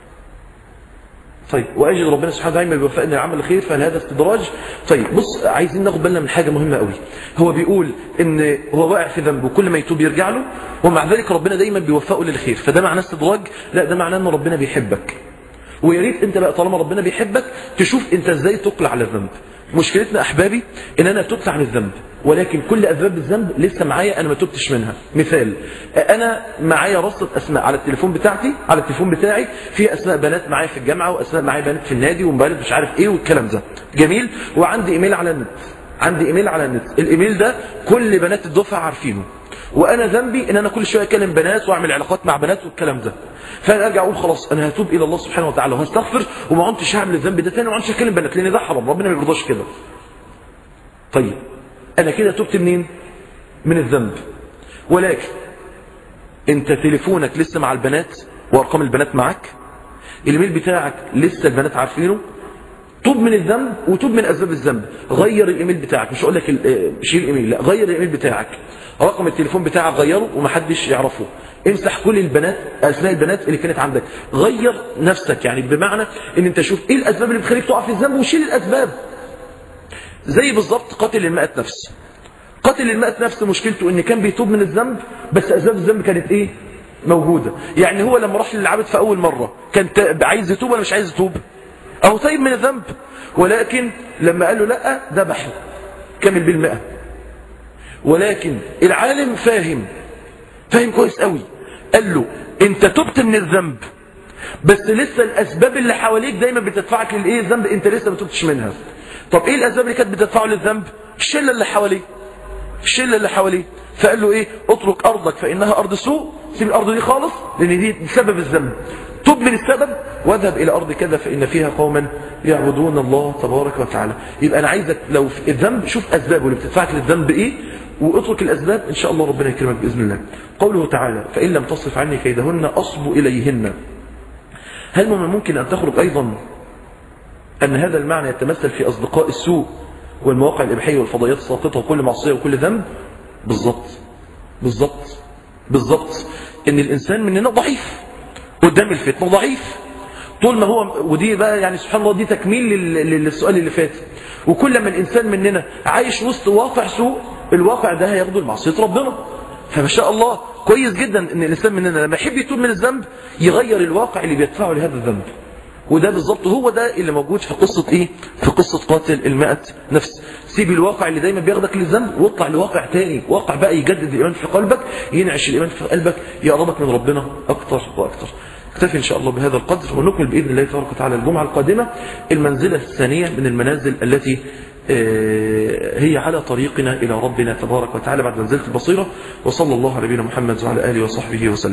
طيب وأجد ربنا سبحانه وتعالى بيوفقني العمل الخير فهل هذا استدراج طيب بص عايزين ناخد بالنا من حاجة مهمة قوي هو بيقول ان هو واقع في ذنبه كل ما يتوب يرجع له ومع ذلك ربنا دايما بيوفقه للخير فده معناه استدراج لا ده معناه ان ربنا بيحبك ويا ريت انت بقى طالما ربنا بيحبك تشوف انت ازاي تقلع على الذنب مشكلتنا احبابي ان انا تبت عن الذنب ولكن كل اسباب الذنب لسه معايا انا ما تبتش منها مثال انا معايا رصه اسماء على التليفون بتاعتي على التليفون بتاعي في اسماء بنات معايا في الجامعه واسماء معايا بنات في النادي ومبالغ مش عارف ايه والكلام ده جميل وعندي ايميل على النت عندي ايميل على النت الايميل ده كل بنات الدفعه عارفينه وانا ذنبي ان انا كل شويه اكلم بنات واعمل علاقات مع بنات والكلام ده فانا ارجع اقول خلاص انا هتوب الى الله سبحانه وتعالى وهستغفر وما عدتش هعمل الذنب ده تاني وما عدتش اكلم بنات لان ده حرام ربنا ما بيرضاش كده طيب انا كده تبت منين من الذنب ولكن انت تليفونك لسه مع البنات وارقام البنات معك الايميل بتاعك لسه البنات عارفينه توب من الذنب وتوب من اسباب الذنب غير الايميل بتاعك مش هقول لك ال- آه، شيل الايميل لا غير الايميل بتاعك رقم التليفون بتاعك غيره ومحدش يعرفه امسح كل البنات اسماء البنات اللي كانت عندك غير نفسك يعني بمعنى ان انت شوف ايه الاسباب اللي بتخليك تقع في الذنب وشيل الاسباب زي بالظبط قاتل المئة نفس قاتل المئة نفس مشكلته ان كان بيتوب من الذنب بس اسباب الذنب كانت ايه موجودة يعني هو لما راح للعبد في اول مرة كان تا- عايز يتوب ولا مش عايز يتوب اهو طيب من الذنب ولكن لما قال له لا ذبحه كمل بالمئة ولكن العالم فاهم فاهم كويس قوي قال له انت تبت من الذنب بس لسه الاسباب اللي حواليك دايما بتدفعك للايه الذنب انت لسه ما تبتش منها طب ايه الاسباب اللي كانت بتدفعه للذنب الشله اللي حواليه الشله اللي حواليه فقال له ايه اترك ارضك فانها ارض سوء سيب الارض دي خالص لان دي سبب الذنب تب من السبب واذهب الى ارض كذا فان فيها قوما يعبدون الله تبارك وتعالى يبقى انا عايزك لو في الذنب شوف اسبابه اللي بتدفعك للذنب ايه واترك الاسباب ان شاء الله ربنا يكرمك باذن الله قوله تعالى فان لم تصرف عني كيدهن اصب اليهن هل من الممكن ان تخرج ايضا أن هذا المعنى يتمثل في أصدقاء السوء والمواقع الإباحية والفضائيات الساقطة وكل معصية وكل ذنب بالضبط بالضبط بالضبط إن الإنسان مننا ضعيف قدام الفتنة ضعيف طول ما هو ودي بقى يعني سبحان الله دي تكميل لل- للسؤال اللي فات وكل ما الإنسان مننا عايش وسط واقع سوء الواقع ده هياخده لمعصية ربنا فما شاء الله كويس جدا ان الانسان مننا لما يحب يتوب من الذنب يغير الواقع اللي بيدفعه لهذا الذنب وده بالظبط هو ده اللي موجود في قصة ايه في قصة قاتل المئة نفس سيب الواقع اللي دايما بياخدك للذنب واطلع لواقع تاني واقع بقى يجدد الايمان في قلبك ينعش الايمان في قلبك يقربك من ربنا اكتر واكتر اكتفي ان شاء الله بهذا القدر ونكمل باذن الله تبارك وتعالى الجمعه القادمه المنزله الثانيه من المنازل التي آه، هي على طريقنا الى ربنا تبارك وتعالى بعد منزله البصيره وصلى الله على نبينا محمد وعلى اله وصحبه وسلم